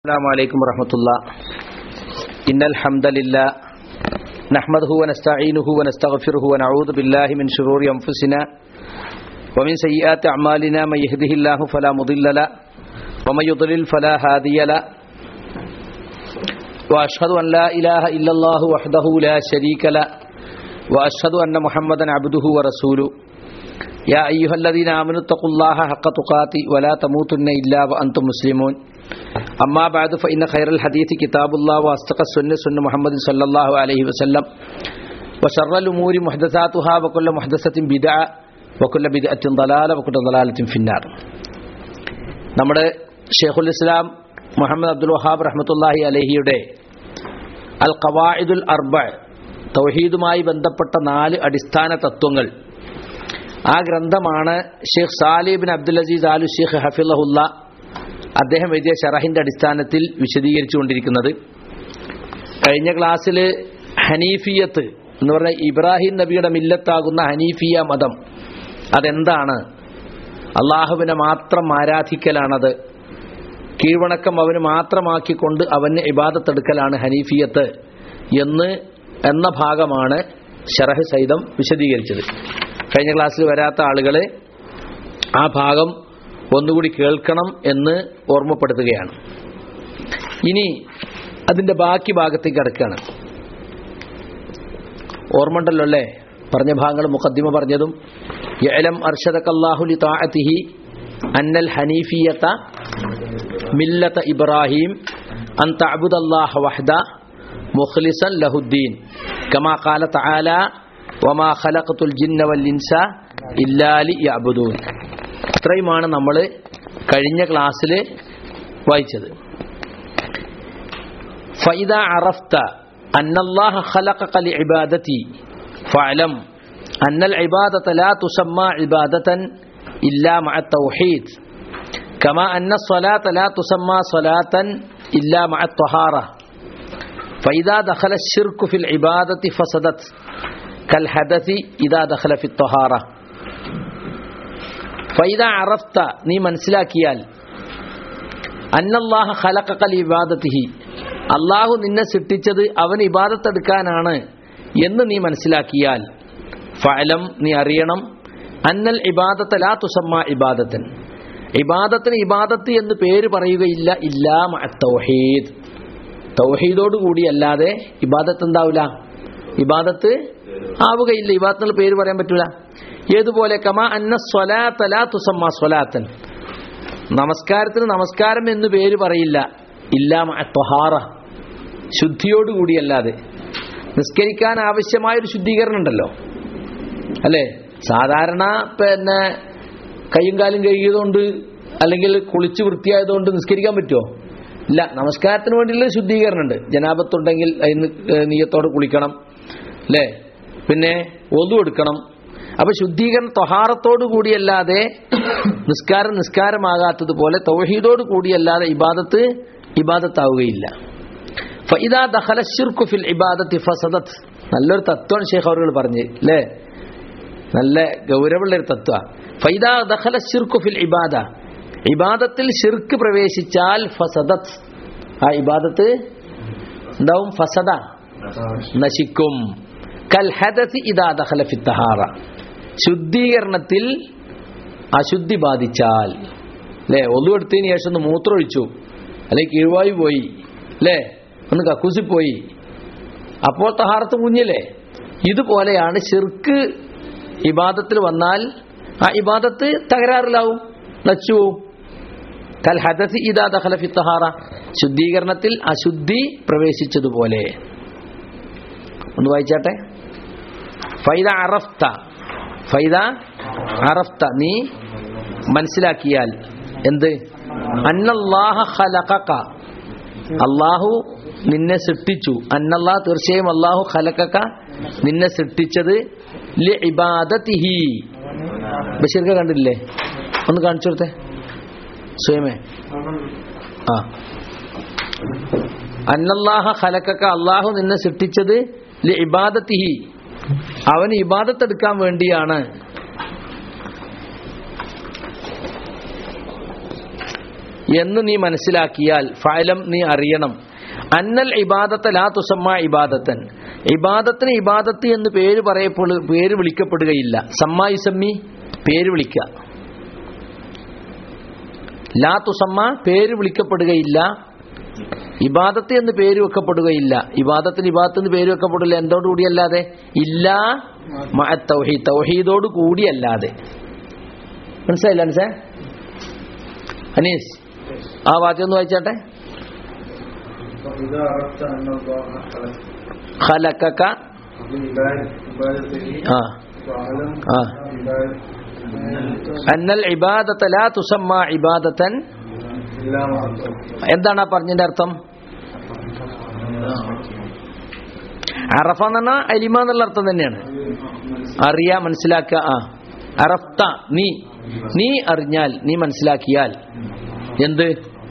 السلام عليكم ورحمة الله إن الحمد لله نحمده ونستعينه ونستغفره ونعوذ بالله من شرور أنفسنا ومن سيئات أعمالنا من يهده الله فلا مضل له ومن يضلل فلا هادي له وأشهد أن لا إله إلا الله وحده لا شريك له وأشهد أن محمدا عبده ورسوله يا أيها الذين آمنوا اتقوا الله حق تقاته ولا تموتن إلا وأنتم مسلمون أما بعد فإن خير الحديث كتاب الله وأصدق السنة سنة محمد صلى الله عليه وسلم وشر الأمور محدثاتها وكل محدثة بدعة وكل بدعة ضلالة وكل ضلالة في النار നമ്മുടെ ഷെയ്ഖുൽ ഇസ്ലാം മുഹമ്മദ് അബ്ദുൽ വഹാബ് റഹ്മത്തുല്ലാഹി അലഹിയുടെ അൽ ഖവായിദുൽ അർബ തൗഹീദുമായി ബന്ധപ്പെട്ട നാല് അടിസ്ഥാന തത്വങ്ങൾ ആ ഗ്രന്ഥമാണ് ഷെയ്ഖ് സാലിബിൻ അബ്ദുൽ അസീസ് ആലു ഷെയ്ഖ് ഹഫിള്ളഹുല്ല അദ്ദേഹം എഴുതിയ ഷറഹിന്റെ അടിസ്ഥാനത്തിൽ വിശദീകരിച്ചു കൊണ്ടിരിക്കുന്നത് കഴിഞ്ഞ ക്ലാസ്സിൽ ഹനീഫിയത്ത് എന്ന് പറഞ്ഞ ഇബ്രാഹിം നബിയുടെ മില്ലത്താകുന്ന ഹനീഫിയ മതം അതെന്താണ് അള്ളാഹുവിനെ മാത്രം ആരാധിക്കലാണത് കീഴ്വണക്കം അവന് മാത്രമാക്കിക്കൊണ്ട് അവന് ഇബാദത്തെടുക്കലാണ് ഹനീഫിയത്ത് എന്ന് എന്ന ഭാഗമാണ് ഷറഹ് സഹിതം വിശദീകരിച്ചത് കഴിഞ്ഞ ക്ലാസ്സിൽ വരാത്ത ആളുകൾ ആ ഭാഗം ഒന്നുകൂടി കേൾക്കണം എന്ന് ഓർമ്മപ്പെടുത്തുകയാണ് ഇനി അതിന്റെ ബാക്കി ഭാഗത്തേക്ക് കിടക്കുകയാണ് ഓർമ്മണ്ടല്ലോ അല്ലേ പറഞ്ഞ ഭാഗങ്ങൾ മുഖദ്ദിമ പറഞ്ഞതും യലം അർഷദക്കല്ലാഹുലി താഅത്തിഹി അന്നൽ ഹനീഫിയത മില്ലത ഇബ്രാഹിം അൻ തഅബുദല്ലാഹ വഹദ മുഖ്ലിസൻ ലഹുദ്ദീൻ കമാ ഖാല തആല വമാ ഖലഖതുൽ ജിന്ന വൽ ഇൻസ ഇല്ലാ ലിയഅബുദൂൻ ഇത്രയുമാണ് നമ്മൾ കഴിഞ്ഞ ക്ലാസ്സിൽ വായിച്ചത് ഫൈദ അറഫ്ത അന്നല്ലാഹ ഖലഖക ലിഇബാദതി ഫഅലം أن العبادة لا تسمى عبادة إلا مع التوحيد كما أن الصلاة لا تسمى صلاة إلا مع الطهارة فإذا دخل الشرك في العبادة فسدت كالحدث إذا دخل في الطهارة ഫൈദ അറഫ്ത നീ മനസ്സിലാക്കിയാൽ അന്നല്ലാഹ ഖലഖൽ ഇബാദത്തിഹി അള്ളാഹു നിന്നെ സൃഷ്ടിച്ചത് അവൻ ഇബാദത്തെടുക്കാനാണ് എന്ന് നീ മനസ്സിലാക്കിയാൽ ഫലം നീ അറിയണം അന്നൽ ഇബാദത്ത് ലാ തുസമ്മ ഇബാദത്തൻ ഇബാദത്തിന് ഇബാദത്ത് എന്ന് പേര് പറയുകയില്ല ഇല്ലാ തൗഹീദ് തൗഹീദോട് കൂടി അല്ലാതെ ഇബാദത്ത് എന്താവില്ല ഇബാദത്ത് ആവുകയില്ല ഇബാദത്തിന് പേര് പറയാൻ പറ്റൂല ഏതുപോലെ കമാ അന്ന സ്വലാത്തല തുസമ്മ സ്വലാത്തൻ നമസ്കാരത്തിന് നമസ്കാരം എന്ന് പേര് പറയില്ല ഇല്ലാമ ത്വഹാറ ശുദ്ധിയോടുകൂടിയല്ലാതെ നിസ്കരിക്കാൻ ആവശ്യമായ ഒരു ശുദ്ധീകരണം ഉണ്ടല്ലോ അല്ലേ സാധാരണ പിന്നെ കൈയും കാലും കഴുകിയതുകൊണ്ട് അല്ലെങ്കിൽ കുളിച്ച് വൃത്തിയായതുകൊണ്ട് നിസ്കരിക്കാൻ പറ്റുമോ ഇല്ല നമസ്കാരത്തിന് വേണ്ടിയുള്ള ശുദ്ധീകരണം ഉണ്ട് ജനാപത്തുണ്ടെങ്കിൽ അതിന് നീയത്തോടെ കുളിക്കണം അല്ലേ പിന്നെ ഒതു എടുക്കണം അപ്പൊ ശുദ്ധീകരണം തൊഹാറത്തോടു കൂടിയല്ലാതെ നിസ്കാരം നിസ്കാരമാകാത്തതുപോലെ തൗഹീദോട് കൂടിയല്ലാതെ ഇബാദത്ത് ഇബാദത്താവുകയില്ല ഫൈദാ ദഖല ശിർക്കു ഫിൽ ഇബാദത്തി ഫസദത്ത് നല്ലൊരു തത്വമാണ് ഷേഖ് അവറുകൾ പറഞ്ഞ് അല്ലേ നല്ല ഗൗരവമുള്ള ഒരു തത്വ ഫൈദാ ദഖല ശിർക്കു ഫിൽ ഇബാദ ഇബാദത്തിൽ ഷിർക്ക് പ്രവേശിച്ചാൽ ഫസദത്ത് ആ ഇബാദത്ത് എന്താവും ഫസദ നശിക്കും കൽ ഹദസി ഇദാ ദഖല ഫി തഹാറ ശുദ്ധീകരണത്തിൽ അശുദ്ധി ബാധിച്ചാൽ അല്ലേ ഒന്നു എടുത്തതിന് ശേഷം ഒന്ന് മൂത്രമൊഴിച്ചു അല്ലെങ്കിൽ കീഴ്വായി പോയി അല്ലേ ഒന്ന് കക്കൂസി പോയി അപ്പോൾ തഹാറത്ത് കുഞ്ഞില്ലേ ഇതുപോലെയാണ് ഷിർക്ക് ഇബാദത്തിൽ വന്നാൽ ആ ഇബാദത്ത് തകരാറിലാവും നച്ചു പോവും കൽ ഹദസി ഇദാ ദഖല ഫി തഹാറ ശുദ്ധീകരണത്തിൽ അശുദ്ധി പ്രവേശിച്ചതുപോലെ ഒന്ന് വായിച്ചാട്ടെ ഫൈദ അറഫ്ത ഫൈദ അറഫ്ത നീ മനസ്സിലാക്കിയാൽ എന്ത് അന്നല്ലാഹ ഖലഖക അള്ളാഹു നിന്നെ സൃഷ്ടിച്ചു അന്നല്ലാ തീർച്ചയായും അള്ളാഹു ഖലഖക നിന്നെ സൃഷ്ടിച്ചത് ലി ഇബാദത്തിഹി ബഷീർക്ക് കണ്ടില്ലേ ഒന്ന് കാണിച്ചു കൊടുത്തേ സ്വയമേ ആ അന്നല്ലാഹ ഖലഖക അള്ളാഹു നിന്നെ സൃഷ്ടിച്ചത് ലി ഇബാദത്തിഹി അവന് ഇബാദത്തെടുക്കാൻ വേണ്ടിയാണ് എന്ന് നീ മനസ്സിലാക്കിയാൽ ഫലം നീ അറിയണം അന്നൽ ഇബാദത്ത ലാ തുസമ്മ ഇബാദത്തൻ ഇബാദത്തിന് ഇബാദത്ത് എന്ന് പേര് പറയപ്പെടു പേര് വിളിക്കപ്പെടുകയില്ല സമ്മ ഇസമ്മി പേര് വിളിക്കുക ലാ തുസമ്മ പേര് വിളിക്കപ്പെടുകയില്ല ഇബാദത്ത് എന്ന് പേര് വെക്കപ്പെടുകയില്ല ഇബാദത്തിന് ഇബാദത്ത് എന്ന് പേര് വെക്കപ്പെടില്ല എന്തോടുകൂടിയല്ലാതെ ഇല്ല മഅ തൗഹീദ് തൗഹീദോട് കൂടിയല്ലാതെ മനസ്സിലായില്ല അനസേ അനീസ് ആ വാചകം ഒന്ന് വായിച്ചാട്ടെ فإذا عرفت أن الله خلق ഖലക്കക بعباد- عبادته ആ فاعلم آه. عباد അന്നൽ ഇബാദത്ത ലാ തുസമ്മ ഇബാദത്തൻ إلا مع التوحيد എന്താണ് ആ പറഞ്ഞതിന്റെ അർത്ഥം അറഫ എന്ന് പറഞ്ഞാൽ അലിമ എന്നുള്ള അർത്ഥം തന്നെയാണ് അറിയാ മനസ്സിലാക്കുക ആ അറഫ്ത നീ നീ അറിഞ്ഞാൽ നീ മനസ്സിലാക്കിയാൽ എന്ത്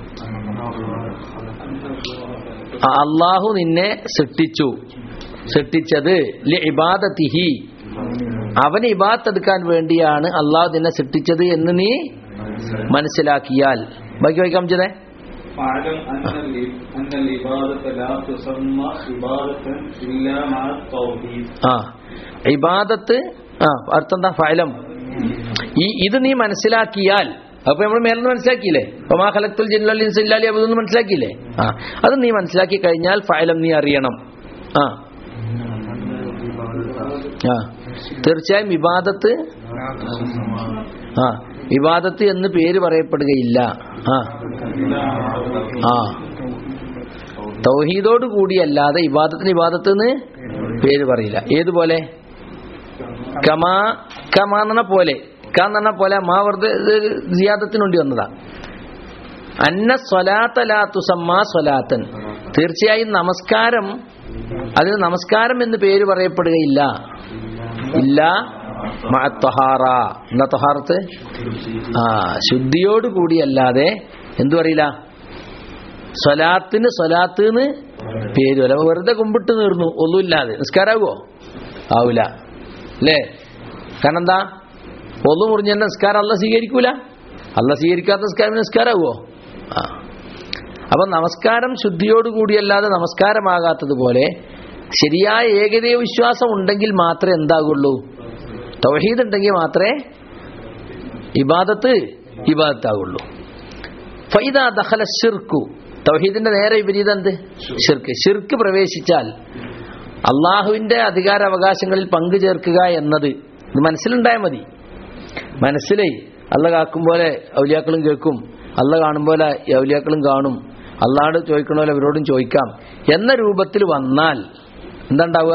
ആ, അള്ളാഹു നിന്നെ സൃഷ്ടിച്ചു സൃഷ്ടിച്ചത് ലി ഇബാദത്തിഹി അവന് ഇബാദത്ത് എടുക്കാൻ വേണ്ടിയാണ് അള്ളാഹു നിന്നെ സൃഷ്ടിച്ചത് എന്ന് നീ മനസ്സിലാക്കിയാൽ ബാക്കി വായിക്കാം ചെയ്തേ فاعلم أن ال- أن العبادة لا تسمى عبادة إلا مع التوحيد ആ ഇബാദത്ത് ആ അർത്ഥം എന്താ ഫലം ഈ ഇത് നീ മനസ്സിലാക്കിയാൽ അപ്പൊ നമ്മൾ മേലെ മനസ്സിലാക്കിയില്ലേ ഒമാ ഖലത്തുൽ ജിന്നൽ ഇൻസ ഇല്ലാ ലിയഅ്ബുദൂൻ മനസ്സിലാക്കിയില്ലേ ആ അത് നീ മനസ്സിലാക്കി കഴിഞ്ഞാൽ ഫലം നീ അറിയണം ആ ആ തീർച്ചയായും ഇബാദത്ത് ആ ഇബാദത്ത് എന്ന് പേര് പറയപ്പെടുകയില്ല ആ ആ തൗഹീദോട് കൂടിയല്ലാതെ ഇബാദത്തിന് ഇബാദത്ത് എന്ന് പേര് പറയില്ല ഏതുപോലെ കമാ കമാ എന്ന പോലെ ക എന്ന് പറഞ്ഞ പോലെ മാ വെറുതെ ഇത് സിയാദത്തിന് വേണ്ടി വന്നതാ അന്ന സ്വലാത്ത ലാ തുസമ്മ സ്വലാത്തൻ തീർച്ചയായും നമസ്കാരം അതിന് നമസ്കാരം എന്ന് പേര് പറയപ്പെടുകയില്ല ഇല്ല മഅ ത്വഹാറ എന്താ ത്വഹാറത്ത് ആ ശുദ്ധിയോട് കൂടിയല്ലാതെ എന്തു പറയില്ല സ്വലാത്തിന് സ്വലാത്ത് എന്ന് പേര് വല്ല വെറുതെ കുമ്പിട്ട് നീർന്നു ഒന്നുമില്ലാതെ നിസ്കാരാകുമോ ആവൂല അല്ലേ കാരണം എന്താ ഒന്നു മുറിഞ്ഞ നിസ്കാരം അല്ല സ്വീകരിക്കൂല അല്ല സ്വീകരിക്കാത്ത നിസ്കാരം നിസ്കാരാകുമോ ആ അപ്പൊ നമസ്കാരം ശുദ്ധിയോട് കൂടിയല്ലാതെ നമസ്കാരമാകാത്തതുപോലെ ശരിയായ ഏകദൈവ വിശ്വാസം ഉണ്ടെങ്കിൽ മാത്രമേ എന്താകുള്ളൂ തൗഹീദ് ഉണ്ടെങ്കിൽ മാത്രമേ ഇബാദത്ത് ഇബാദത്താകുള്ളൂ ഫൈദ ദഖല ഷിർക്കു തൗഹീദിന്റെ നേരെ വിപരീതം എന്ത് ഷിർക്ക് ഷിർക്ക് പ്രവേശിച്ചാൽ അള്ളാഹുവിന്റെ അധികാര അവകാശങ്ങളിൽ പങ്കു ചേർക്കുക എന്നത് ഇത് മനസ്സിലുണ്ടായാൽ മതി മനസ്സിലേ അല്ല കാക്കും പോലെ ഔലിയാക്കളും കേൾക്കും അല്ല കാണും പോലെ ഔലിയാക്കളും കാണും അള്ളാഹോട് ചോദിക്കണ പോലെ അവരോടും ചോദിക്കാം എന്ന രൂപത്തിൽ വന്നാൽ എന്താ ഉണ്ടാവുക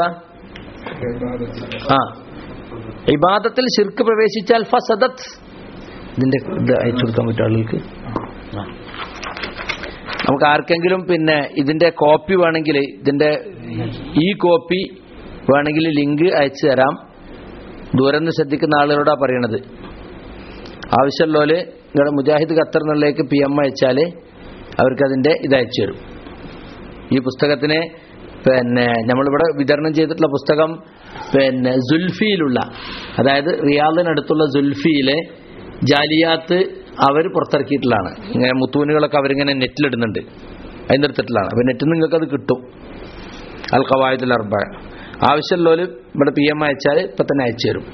ആ ഇബാദത്തിൽ ഷിർക്ക് പ്രവേശിച്ചാൽ ഫസദത്ത് ഇതിന്റെ ഇത് അയച്ചു കൊടുക്കാൻ പറ്റും ആളുകൾക്ക് ആ. നമുക്ക് ആർക്കെങ്കിലും പിന്നെ ഇതിന്റെ കോപ്പി വേണമെങ്കിൽ ഇതിന്റെ ഈ കോപ്പി വേണമെങ്കിൽ ലിങ്ക് അയച്ചു തരാം ദൂരം നിന്ന് ശ്രദ്ധിക്കുന്ന ആളുകളോടാ പറയണത് ആവശ്യമുള്ളവര് നിങ്ങളുടെ മുജാഹിദ് ഖത്തർ എന്നുള്ളേക്ക് പി എം അയച്ചാൽ അവർക്ക് അതിന്റെ ഇത് അയച്ചു തരും ഈ പുസ്തകത്തിന് പിന്നെ നമ്മളിവിടെ വിതരണം ചെയ്തിട്ടുള്ള പുസ്തകം പിന്നെ സുൽഫിയിലുള്ള അതായത് റിയാദിനടുത്തുള്ള സുൽഫിയിലെ ജാലിയാത്ത് അവർ പുറത്തിറക്കിയിട്ടുള്ളതാണ് ഇങ്ങനെ മുത്തൂനുകളൊക്കെ അവരിങ്ങനെ നെറ്റിലിടുന്നുണ്ട് അതിൻ്റെ അടുത്തിട്ടുള്ളതാണ് അപ്പോൾ നെറ്റിൽ നിങ്ങൾക്ക് അത് കിട്ടും അൽ ഖവായത്തുൽ അർബ ആവശ്യമുള്ളവർ ഇവിടെ പി എം അയച്ചാൽ ഇപ്പം തന്നെ അയച്ചു തരും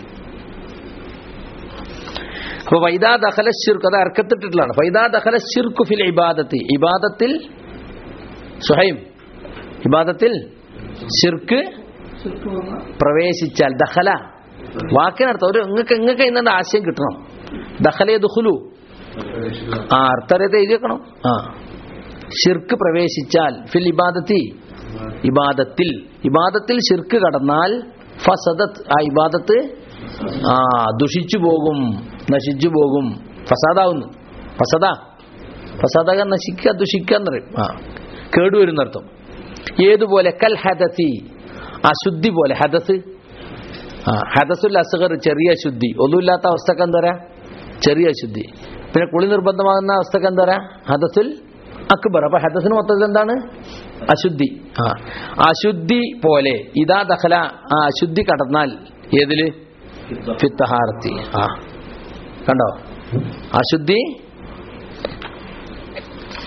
അപ്പൊ വൈദാ ദഖല ഷിർക്ക് അത് അർക്കത്തിട്ടുള്ളതാണ് വൈദാ ദഖല ഷിർക്കു ഫിൽ ഇബാദത്തി ഇബാദത്തിൽ സുഹൈം ഇബാദത്തിൽ ഷിർക്ക് പ്രവേശിച്ചാൽ ദഖല വാക്കിനർത്ഥം ഒരു നിങ്ങൾക്ക് നിങ്ങൾക്ക് ഇന്നെ ആശയം കിട്ടണം ദഖലേ ദുഖുലു ആ അർത്ഥരത്തെ എഴുതി വെക്കണം ആ ഷിർക്ക് പ്രവേശിച്ചാൽ ഫിൽ ഇബാദത്തി ഇബാദത്തിൽ ഇബാദത്തിൽ ഷിർക്ക് കടന്നാൽ ഫസദത്ത് ആ ഇബാദത്ത് ആ ദുഷിച്ചു പോകും നശിച്ചു പോകും ഫസാദാവുന്നു ഫസദ ഫസാദാകാൻ നശിക്കുക ദുഷിക്കുക എന്ന് പറയും ആ കേടുവരുന്നർത്ഥം ഏതുപോലെ കൽ ഹദസി അശുദ്ധി പോലെ ഹദസ് ആ ഹദസുൽ അസുഖർ ചെറിയ അശുദ്ധി ഒന്നുമില്ലാത്ത അവസ്ഥക്ക് എന്താ പറയാ ചെറിയ അശുദ്ധി പിന്നെ കുളി നിർബന്ധമാകുന്ന അവസ്ഥക്ക് എന്താ പറയാ ഹദസുൽ അക്ബർ അപ്പൊ ഹദസിന് മൊത്തത്തിൽ എന്താണ് അശുദ്ധി ആ അശുദ്ധി പോലെ ഇതാ ദഖല ആ അശുദ്ധി കടന്നാൽ ഏതില് ഫിത്തഹാർത്തി ആ കണ്ടോ അശുദ്ധി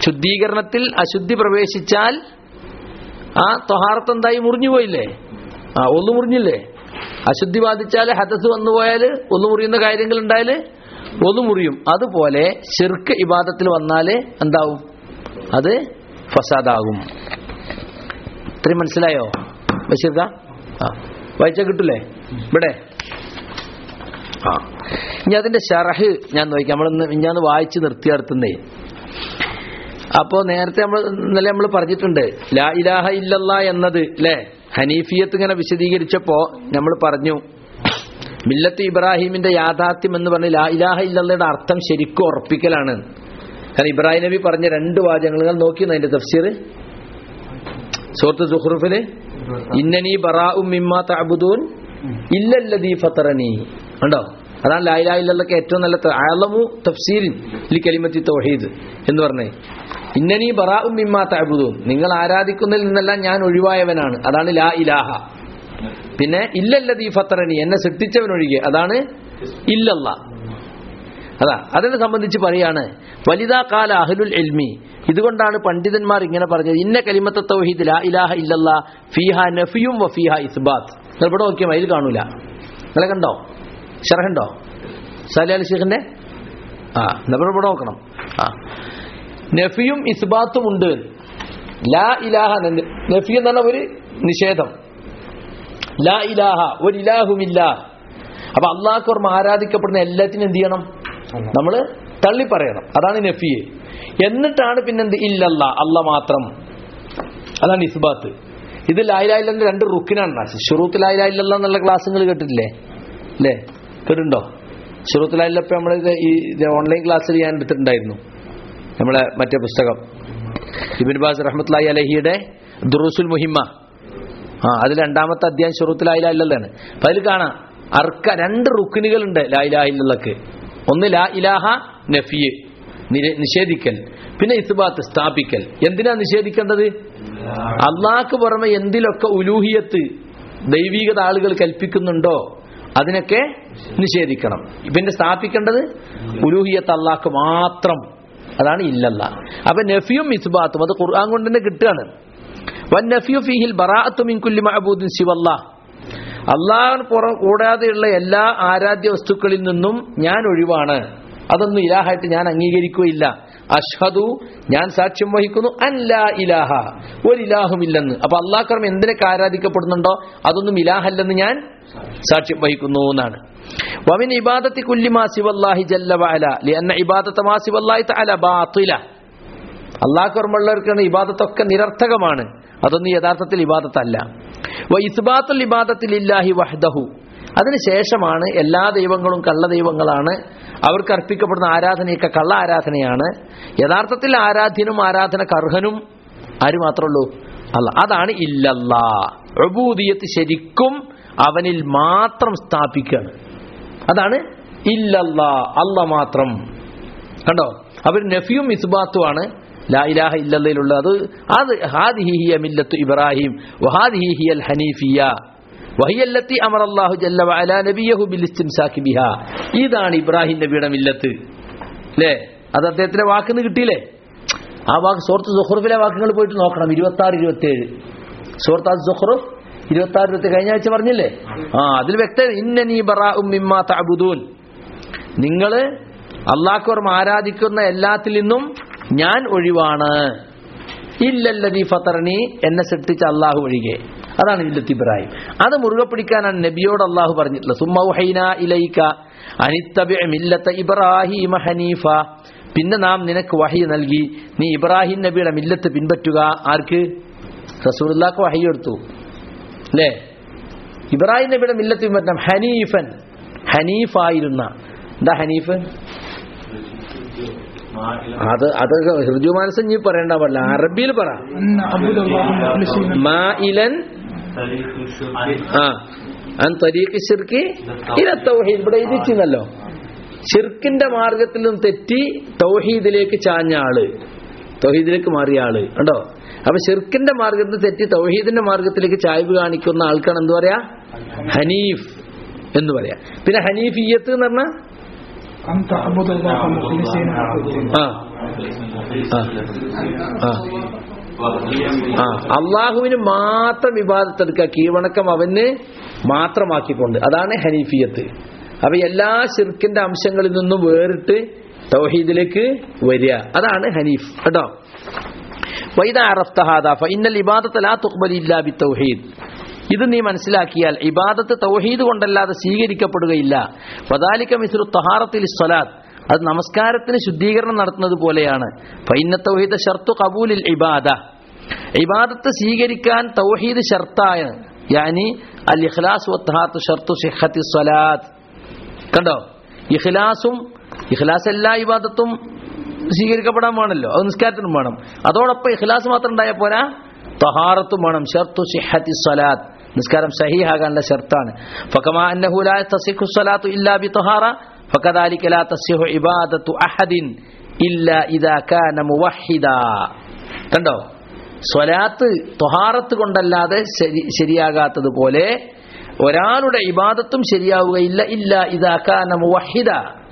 ശുദ്ധീകരണത്തിൽ അശുദ്ധി പ്രവേശിച്ചാൽ ആ തൊഹാറത്ത് എന്തായി മുറിഞ്ഞു പോയില്ലേ ആ ഒന്ന് മുറിഞ്ഞില്ലേ അശുദ്ധി ബാധിച്ചാൽ ഹദസ് വന്നു പോയാൽ ഒന്ന് മുറിയുന്ന കാര്യങ്ങൾ ഉണ്ടായാൽ ഒന്ന് മുറിയും അതുപോലെ ഷിർക്ക് ഇബാദത്തിൽ വന്നാൽ എന്താവും അത് ഫസാദാകും ഇത്രയും മനസ്സിലായോ ബഷീർക്ക ആ വായിച്ചാൽ കിട്ടൂലേ ഇവിടെ ആ ഇനി അതിന്റെ ഷറഹ് ഞാൻ നോക്കാം നമ്മൾ ഞാൻ വായിച്ച് നിർത്തിയർത്തുന്നേ അപ്പോ നേരത്തെ നമ്മൾ ഇന്നലെ നമ്മൾ പറഞ്ഞിട്ടുണ്ട് ലാ ഇലാഹ ഇല്ലല്ലാ എന്നത് അല്ലേ ഹനീഫിയത്ത് ഇങ്ങനെ വിശദീകരിച്ചപ്പോ നമ്മൾ പറഞ്ഞു മില്ലത്ത് ഇബ്രാഹിമിന്റെ യാഥാർത്ഥ്യം എന്ന് പറഞ്ഞ് ലാ ഇലാഹ ഇല്ലല്ലയുടെ അർത്ഥം ശരിക്കും ഉറപ്പിക്കലാണ് കാരണം ഇബ്രാഹിം നബി പറഞ്ഞ രണ്ട് വാചകങ്ങൾ നിങ്ങൾ നോക്കിയെന്ന് അതിന്റെ തഫ്സീർ സൂറത്ത് സുഹ്റുഫില് ഇന്നനി ബറാഉം മിമ്മാ തഅബുദൂൻ ഇല്ലല്ലദീ ഫത്തറനി ഉണ്ടോ അതാണ് ലാ ഇലാഹ ഇല്ലല്ലക്ക് ഏറ്റവും നല്ല ത- അഅലമു തഫ്സീരിൻ ലി കലിമത്തി തൗഹീദ് എന്ന് പറഞ്ഞേ ഇന്നനി ബറാഉം മിമ്മാ തഅബുദൂൻ നിങ്ങൾ ആരാധിക്കുന്നതിൽ നിന്നെല്ലാം ഞാൻ ഒഴിവായവനാണ് അതാണ് ലാ ഇലാഹ പിന്നെ ഇല്ലല്ലദീ ഫത്തറനി എന്നെ സൃഷ്ടിച്ചവനൊഴികെ അതാണ് ഇല്ലല്ല അതാ അതിനെ സംബന്ധിച്ച് പറയാണ് വലിതാ കാല അഹ്ലുൽ എൽമി ഇതുകൊണ്ടാണ് പണ്ഡിതന്മാർ ഇങ്ങനെ പറഞ്ഞത് ഇന്ന കലിമത്ത തൗഹീദ് ലാ ഇലാഹ ഇല്ലല്ലാ ഫീഹ നഫിയും വ ഫീഹ ഇസ്ബാത്ത് നിങ്ങൾ ഇവിടെ നോക്കിയാൽ അതിൽ കാണൂല നിങ്ങളെ കണ്ടോ ഷറഹുണ്ടോ സാലി അലി ഷെയ്ഖിന്റെ ആ നമ്മൾ ഇവിടെ നോക്കണം ആ നഫിയും ഇസ്ബാത്തും ഉണ്ട് ലാ ഇലാഹ ന- നഫി എന്ന് പറഞ്ഞ ഒരു നിഷേധം ലാ ഇലാഹ ഒരു ഇലാഹുമില്ല അപ്പൊ അള്ളാഹ് ഓർമ്മ ആരാധിക്കപ്പെടുന്ന എല്ലാത്തിനും എന്ത് ചെയ്യണം നമ്മൾ തള്ളി പറയണം അതാണ് നഫിയെ എന്നിട്ടാണ് പിന്നെന്ത് ഇല്ലല്ല അല്ല മാത്രം അതാണ് ഇസ്ബാത്ത് ഇത് ലായിലായില്ലെന്ന് രണ്ട് റുക്കിനാണ് ഷുറൂത്ത് ലായിലായില്ല എന്നുള്ള ക്ലാസ്സുകൾ കേട്ടിട്ടില്ലേ അല്ലേ കേട്ടിട്ടുണ്ടോ ഷുറൂത്ത് ലായിലപ്പം നമ്മൾ ഈ ഓൺലൈൻ ക്ലാസ്സിൽ ഞാൻ എടുത്തിട്ടുണ്ടായിരുന്നു നമ്മളെ മറ്റേ പുസ്തകം ഇബിൻ ബാസ് റഹ്മത്ലായി അലഹിയുടെ ദുറൂസുൽ മുഹിമ്മ ആ അതിൽ രണ്ടാമത്തെ അധ്യായം ഷുറൂത്ത് ലായിലായില്ലാണ് അപ്പൊ അതിൽ കാണാം അർക്ക രണ്ട് റുക്കിനുകളുണ്ട് ലായിലായില്ലക്ക് ഒന്ന് ലാ ഇലാഹ നഫിയ് നിര- നിഷേധിക്കൽ പിന്നെ ഇസ്ബാത്ത് സ്ഥാപിക്കൽ എന്തിനാ നിഷേധിക്കേണ്ടത് അള്ളാഹ്ക്ക് പുറമെ എന്തിലൊക്കെ ഉലൂഹിയത്ത് ദൈവികത ആളുകൾ കൽപ്പിക്കുന്നുണ്ടോ അതിനൊക്കെ നിഷേധിക്കണം പിന്നെ സ്ഥാപിക്കേണ്ടത് ഉലൂഹിയത്ത് അള്ളാഹ്ക്ക് മാത്രം അതാണ് ഇല്ലല്ല അപ്പൊ നഫിയും ഇസ്ബാത്തും അത് ഖുർആൻ കൊണ്ട് തന്നെ കിട്ടുകയാണ് വൻ നഫിയു ഫീഹിൽ ബറാഅത്തു മിൻ കുല്ലി മഅബൂദിൻ സിവല്ലാഹ് അള്ളാഹുവിന് പുറം കൂടാതെയുള്ള എല്ലാ ആരാധ്യ വസ്തുക്കളിൽ നിന്നും ഞാൻ ഒഴിവാണ് അതൊന്നും ഇലാഹായിട്ട് ഞാൻ അംഗീകരിക്കുകയില്ല അഷ്ഹദു ഞാൻ സാക്ഷ്യം വഹിക്കുന്നു അല്ല ഇലാഹ ഒരു ഇലാഹുമില്ലെന്ന് അപ്പൊ അള്ളാഹ്ക്കർമ്മ എന്തിനൊക്കെ ആരാധിക്കപ്പെടുന്നുണ്ടോ അതൊന്നും ഇലാഹല്ലെന്ന് ഞാൻ സാക്ഷ്യം വഹിക്കുന്നു എന്നാണ് വമിൻ ഇബാദത്തി കുല്ലിമാ സിവല്ലാഹി ജല്ല വഅല ലിഅന്ന ഇബാദത്ത മാ സിവല്ലാഹി തആല ബാത്തില അള്ളാഹ് ഓർമ്മയുള്ളവർക്കാണ് ഇബാദത്തൊക്കെ നിരർത്ഥകമാണ് അതൊന്നും യഥാർത്ഥത്തിൽ ഇബാദത്തല്ല വ ഇസ്ബാത്തുൽ ഇബാദത്തിൽ ഇല്ലാഹി വഹ്ദഹു അതിനുശേഷമാണ് എല്ലാ ദൈവങ്ങളും കള്ള ദൈവങ്ങളാണ് അവർക്ക് അർപ്പിക്കപ്പെടുന്ന ആരാധനയൊക്കെ കള്ള ആരാധനയാണ് യഥാർത്ഥത്തിൽ ആരാധ്യനും ആരാധനക്ക് അർഹനും ആര് മാത്രമേ ഉള്ളൂ അല്ല അതാണ് ഇല്ലല്ലാ ഉബൂദിയത്ത് ശരിക്കും അവനിൽ മാത്രം സ്ഥാപിക്കുകയാണ് അതാണ് ഇല്ലല്ലാ അല്ല മാത്രം കണ്ടോ അവർ നഫിയും ഇസ്ബാത്തുമാണ് ലാ ഇലാഹ ഇല്ലല്ലയിലുള്ള അത് അത് ഹാദിഹി ഹിയ മില്ലത്തു ഇബ്രാഹിം വഹാദിഹി ഹിയൽ ഹനീഫിയ വഹിയല്ലത്തി അമർ അല്ലാഹു ജല്ല വഅല നബിയഹു ബിൽ ഇസ്തിംസാക്കി ബിഹാ ഇതാണ് ഇബ്രാഹിം നബിയുടെ മില്ലത്ത് അല്ലേ അത് അദ്ദേഹത്തിന്റെ വാക്കിന്ന് കിട്ടിയില്ലേ ആ വാക്ക് സൂറത്ത് സുഹൃഫിലെ വാക്കുകൾ പോയിട്ട് നോക്കണം ഇരുപത്തി ആറ് ഇരുപത്തി ഏഴ് സൂറത്ത് അത് സുഹൃഫ് ഇരുപത്തി ആറ് ഇരുപത്തി കഴിഞ്ഞ ആഴ്ച പറഞ്ഞില്ലേ ആ അതിൽ വ്യക്തം ഇന്നനീ ബറാഉം മിമ്മാ തഅബുദൂൻ നിങ്ങള് അള്ളാഹ്ക്കോർമ്മ ആരാധിക്കുന്ന എല്ലാത്തിൽ നിന്നും ഞാൻ ഒഴിവാണ് ഇല്ലല്ലതി ഫത്തറനി എന്നെ സൃഷ്ടിച്ച അള്ളാഹു ഒഴികെ അതാണ് ഇല്ലത്ത് ഇബ്രാഹിം അത് മുറുകെ പിടിക്കാനാണ് നബിയോട് അള്ളാഹു പറഞ്ഞിട്ടുള്ളത് സുമ്മൗഹൈന ഇലൈക അനിത്തബി മില്ലത്ത ഇബ്രാഹിം ഹനീഫ പിന്നെ നാം നിനക്ക് വഹി നൽകി നീ ഇബ്രാഹിം നബിയുടെ മില്ലത്ത് പിൻപറ്റുക ആർക്ക് റസൂലുള്ളാഹ്ക്ക് വഹി എടുത്തു അല്ലേ ഇബ്രാഹിം നബിയുടെ മില്ലത്ത് പിൻപറ്റണം ഹനീഫൻ ഹനീഫായിരുന്ന എന്താ ഹനീഫ് അത് അത് ഹൃദയ മനസ്സ് നീ പറയണ്ട പാടില്ല അറബിയിൽ പറ മാഇലൻ ആ അൻ തരീഖ് ശിർക്ക് ഇല തൗഹീദ് ഇവിടെ എഴുതിച്ചിരുന്നല്ലോ ഷിർക്കിന്റെ മാർഗത്തിൽ നിന്ന് തെറ്റി തൗഹീദിലേക്ക് ചാഞ്ഞ ആള് തൗഹീദിലേക്ക് മാറിയ ആള് കണ്ടോ അപ്പൊ ഷിർക്കിന്റെ മാർഗത്തിൽ തെറ്റി തൗഹീദിന്റെ മാർഗത്തിലേക്ക് ചായ്വ് കാണിക്കുന്ന ആൾക്കാണ് എന്ത് പറയാ ഹനീഫ് എന്ന് പറയാ പിന്നെ ഹനീഫിയത്ത് എന്ന് പറഞ്ഞാൽ أن تعبد الله مخلصين له الدين ആ ആ. ആ അള്ളാഹുവിന് മാത്രം വിവാദത്തെടുക്കുക കീഴ്വണക്കം അവന് മാത്രമാക്കിക്കൊണ്ട് അതാണ് ഹനീഫിയത്ത് അപ്പൊ എല്ലാ ഷിർക്കിന്റെ അംശങ്ങളിൽ നിന്നും വേറിട്ട് തൗഹീദിലേക്ക് വരിക അതാണ് ഹനീഫ് കേട്ടോ വൈദ അറഫ്തഹാദ ഫഇന്നൽ ഇബാദത്ത് ലാ തുഖ്ബലു ഇല്ലാ ബിത്തൗഹീദ് ഇത് നീ മനസ്സിലാക്കിയാൽ ഇബാദത്ത് തൗഹീദ് കൊണ്ടല്ലാതെ സ്വീകരിക്കപ്പെടുകയില്ല വദാലിക മിസ്ലു തഹാറത്തിൽ സ്വലാത്ത് അത് നമസ്കാരത്തിന് ശുദ്ധീകരണം നടത്തുന്നത് പോലെയാണ് ഫൈന തൗഹീദ് ഷർത്തു കബൂലിൽ ഇബാദ ഇബാദത്ത് സ്വീകരിക്കാൻ തൗഹീദ് ഷർത്തായ യാനി അൽ ഇഖ്ലാസ് വത്തഹാത്ത് ഷർത്തു സിഹത്തി സ്വലാത്ത് കണ്ടോ ഇഖ്ലാസും ഇഖ്ലാസ് എല്ലാ ഇബാദത്തും സ്വീകരിക്കപ്പെടാൻ വേണമല്ലോ അത് നിസ്കാരത്തിനും വേണം അതോടൊപ്പം ഇഖ്ലാസ് മാത്രം ഉണ്ടായാൽ പോരാ തഹാറത്തും വേണം ഷർത്തു സിഹത്തി സ്വലാത്ത് നിസ്കാരം സഹിഹാകാനുള്ള ഷർത്താണ് ഫകമാ അന്നഹു ലാ തസിഹു സ്വലാത്തു ഇല്ലാ ബി തഹാറ ഫകദാലിക ലാ തസിഹു ഇബാദത്തു അഹദിൻ ഇല്ലാ ഇദാ കാന മുവഹിദാ കണ്ടോ സ്വലാത്ത് തൊഹാറത്ത് കൊണ്ടല്ലാതെ ശരി ശരിയാകാത്തതുപോലെ ഒരാളുടെ ഇബാദത്തും ശരിയാവുകയില്ല ഇല്ല ഇതാക്കാന മുവഹിദ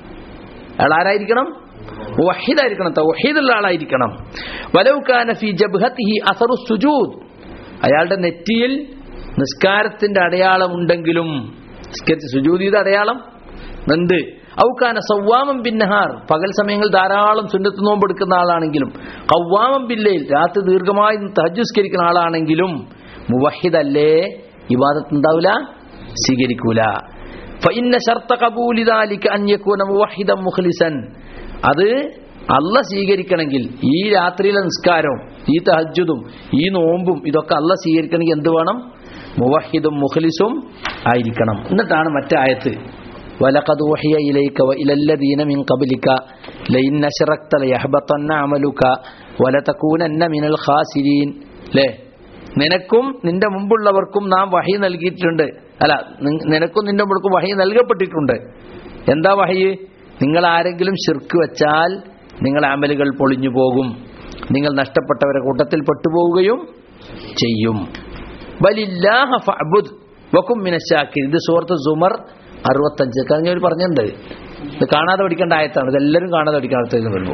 അയാൾ ആരായിരിക്കണം മുവഹിദായിരിക്കണം തൗഹീദുള്ള ആളായിരിക്കണം വലൗകാന ഫി ജബ്ഹത്തിഹി അസറു സുജൂദ് അയാളുടെ നെറ്റിയിൽ നിസ്കാരത്തിന്റെ അടയാളം ഉണ്ടെങ്കിലും നിസ്കരിച്ച് സുജൂദ് ചെയ്ത അടയാളം ഉണ്ട് ഔക്കാന സവ്വാമം ബിന്നഹാർ പകൽ സമയങ്ങളിൽ ധാരാളം സുന്നത്ത് നോമ്പെടുക്കുന്ന ആളാണെങ്കിലും കവ്വാമം ബില്ലയിൽ രാത്രി ദീർഘമായി തഹജുസ്കരിക്കുന്ന ആളാണെങ്കിലും മുവഹിദല്ലേ ഇബാദത്ത് ഉണ്ടാവില്ല സ്വീകരിക്കൂല ഫഇന്ന ഷർത്ത കബൂലിദാലിക അൻ യകൂന മുവഹിദൻ മുഖ്ലിസൻ അത് അല്ല സ്വീകരിക്കണമെങ്കിൽ ഈ രാത്രിയിലെ നിസ്കാരവും ഈ തഹജ്ജുദും ഈ നോമ്പും ഇതൊക്കെ അല്ല സ്വീകരിക്കണമെങ്കിൽ എന്ത് വേണം മുവഹിദും മുഖ്ലിസും ആയിരിക്കണം എന്നിട്ടാണ് മറ്റേ ആയത്ത് ولقد وحي إليك وإلى الذين من قبلك لئن أشركت ليحبطن عملك ولتكونن من الخاسرين ലേ നിനക്കും നിന്റെ മുമ്പുള്ളവർക്കും നാം വഹി നൽകിയിട്ടുണ്ട് അല്ല നി- നിനക്കും നിന്റെ മുമ്പുള്ളവർക്കും വഹി നൽകപ്പെട്ടിട്ടുണ്ട് എന്താ വഹി നിങ്ങൾ ആരെങ്കിലും ശിർക്ക് വെച്ചാൽ നിങ്ങളുടെ അമലുകൾ പൊളിഞ്ഞു പോകും നിങ്ങൾ നഷ്ടപ്പെട്ടവരുടെ കൂട്ടത്തിൽ പെട്ടുപോവുകയും ചെയ്യും ബലില്ലാഹ ഫഅബുദ് വകും മിനശാക്കിർ ഇത് സൂറത്ത് സുമർ അറുപത്തഞ്ച് കഴിഞ്ഞ ഒരു പറഞ്ഞിട്ടുണ്ട് ഇത് കാണാതെ പഠിക്കേണ്ട ആയത്താണ് ഇതെല്ലാവരും കാണാതെ പഠിക്കാൻ അടുത്തേക്ക് വരുമ്പോൾ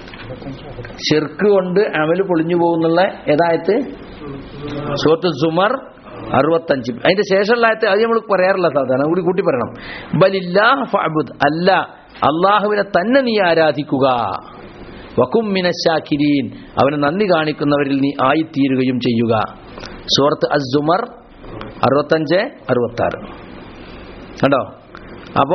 ഷിർക്ക് കൊണ്ട് അമല് പൊളിഞ്ഞു പോകുന്നുള്ള ഏതായത്ത് സൂറത്ത് സുമർ അറുപത്തഞ്ച് അതിന്റെ ശേഷമുള്ള ആയത്ത് അത് നമ്മൾ പറയാറില്ല സാധാരണ കൂടി കൂട്ടി പറയണം ബലില്ലാഹ ഫഅബുദ് അല്ല അള്ളാഹുവിനെ തന്നെ നീ ആരാധിക്കുക വക്കും മിനശാക്കിരീൻ അവന് നന്ദി കാണിക്കുന്നവരിൽ നീ ആയിത്തീരുകയും ചെയ്യുക സൂറത്ത് അസുമർ അറുപത്തഞ്ച് അറുപത്തി ആറ് കണ്ടോ അപ്പോ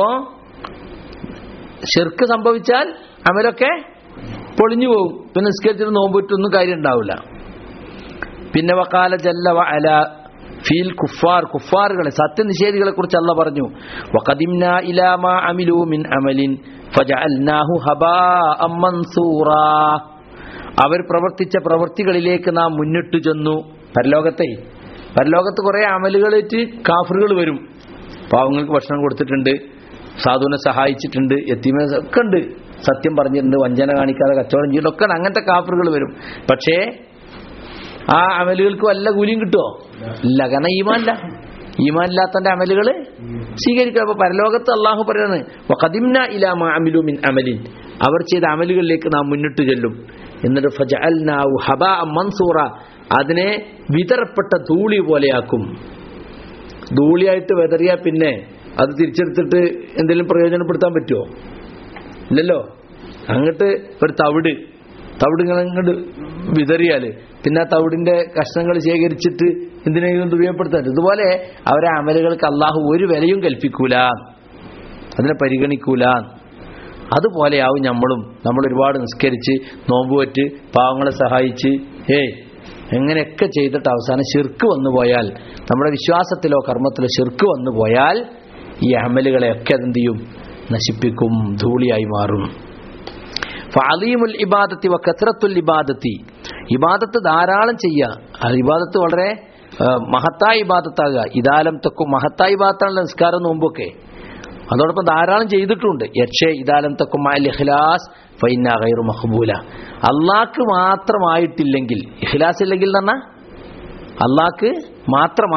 ഷിർക്ക് സംഭവിച്ചാൽ അമലൊക്കെ പൊളിഞ്ഞു പോകും പിന്നെ നിസ്കരിച്ചിട്ട് നോമ്പിട്ടൊന്നും കാര്യം ഉണ്ടാവില്ല പിന്നെ വക്കാല ജല്ല വ അല ഫീൽ കുഫാർ കുഫാറുകളെ സത്യനിഷേധികളെ കുറിച്ച് അല്ല പറഞ്ഞു വഖദിംന ഇലാ മാ അമിലു മിൻ അമലിൻ ഫജഅൽനാഹു ഹബാഅം മൻസൂറാ അവർ പ്രവർത്തിച്ച പ്രവൃത്തികളിലേക്ക് നാം മുന്നിട്ട് ചെന്നു പരലോകത്തെ പരലോകത്ത് കുറെ അമലുകളേറ്റ് കാഫറുകൾ വരും പാവങ്ങൾക്ക് ഭക്ഷണം കൊടുത്തിട്ടുണ്ട് സാധുവിനെ സഹായിച്ചിട്ടുണ്ട് എത്തിമ ഒക്കെ ഉണ്ട് സത്യം പറഞ്ഞിട്ടുണ്ട് വഞ്ചന കാണിക്കാതെ കച്ചവടം ചെയ്തിട്ടുണ്ട് ഒക്കെ അങ്ങനത്തെ കാഫറുകൾ വരും പക്ഷേ ആ അമലുകൾക്ക് വല്ല കൂലിയും കിട്ടുമോ ഇല്ല കാരണം ഈമാനില്ല ഈമാനില്ലാത്തന്റെ അമലുകൾ സ്വീകരിക്കുക അപ്പൊ പരലോകത്ത് അള്ളാഹു പറയുന്നത് വഖദിംന ഇലാ മാ അമിലു മിൻ അമലിൻ അവർ ചെയ്ത അമലുകളിലേക്ക് നാം മുന്നിട്ട് ചെല്ലും എന്നിട്ട് ഫജഅൽനാഹു ഹബാഅ മൻസൂറ അതിനെ വിതറപ്പെട്ട ധൂളി പോലെയാക്കും ധൂളിയായിട്ട് വെതറിയാ പിന്നെ അത് തിരിച്ചെടുത്തിട്ട് എന്തെങ്കിലും പ്രയോജനപ്പെടുത്താൻ പറ്റുമോ ഇല്ലല്ലോ അങ്ങോട്ട് ഒരു തവിട് തവിട് ഇങ്ങനെ അങ്ങോട്ട് വിതറിയാല് പിന്നെ ആ തവിടിന്റെ കഷ്ണങ്ങൾ ശേഖരിച്ചിട്ട് എന്തിനെങ്കിലും ഉപയോഗപ്പെടുത്താൻ പറ്റും. ഇതുപോലെ അവരെ അമലുകൾക്ക് അള്ളാഹു ഒരു വിലയും കൽപ്പിക്കൂല അതിനെ പരിഗണിക്കൂല അതുപോലെയാവും നമ്മളും നമ്മൾ ഒരുപാട് നിസ്കരിച്ച് നോമ്പുവറ്റ് പാവങ്ങളെ സഹായിച്ച് ഏയ് എങ്ങനെയൊക്കെ ചെയ്തിട്ട് അവസാനം ശിർക്ക് വന്നു പോയാൽ നമ്മുടെ വിശ്വാസത്തിലോ കർമ്മത്തിലോ ശിർക്ക് വന്നു പോയാൽ ഈ അമലുകളെയൊക്കെ അതെന്ത് ചെയ്യും നശിപ്പിക്കും ധൂളിയായി മാറും ഫഅലീമുൽ ഇബാദത്തി വ കത്രത്തുൽ ഇബാദത്തി ഇബാദത്ത് ധാരാളം ചെയ്യുക ആ ഇബാദത്ത് വളരെ ആ, മഹത്തായ ഇബാദത്താകുക ഇതാലം തെക്കും മഹത്തായ ഇബാദത്താണല്ലോ നിസ്കാരം നോമ്പൊക്കെ അതോടൊപ്പം ധാരാളം ചെയ്തിട്ടുണ്ട് യക്ഷേ ഇതാലം തെക്കും അൽ ഇഖ്ലാസ് ഫൈന ഗൈറു മഖ്ബൂല അള്ളാഹ്ക്ക് മാത്രമായിട്ടില്ലെങ്കിൽ ഇഖ്ലാസ് ഇല്ലെങ്കിൽ എന്ന് പറഞ്ഞാൽ അള്ളാഹ്ക്ക്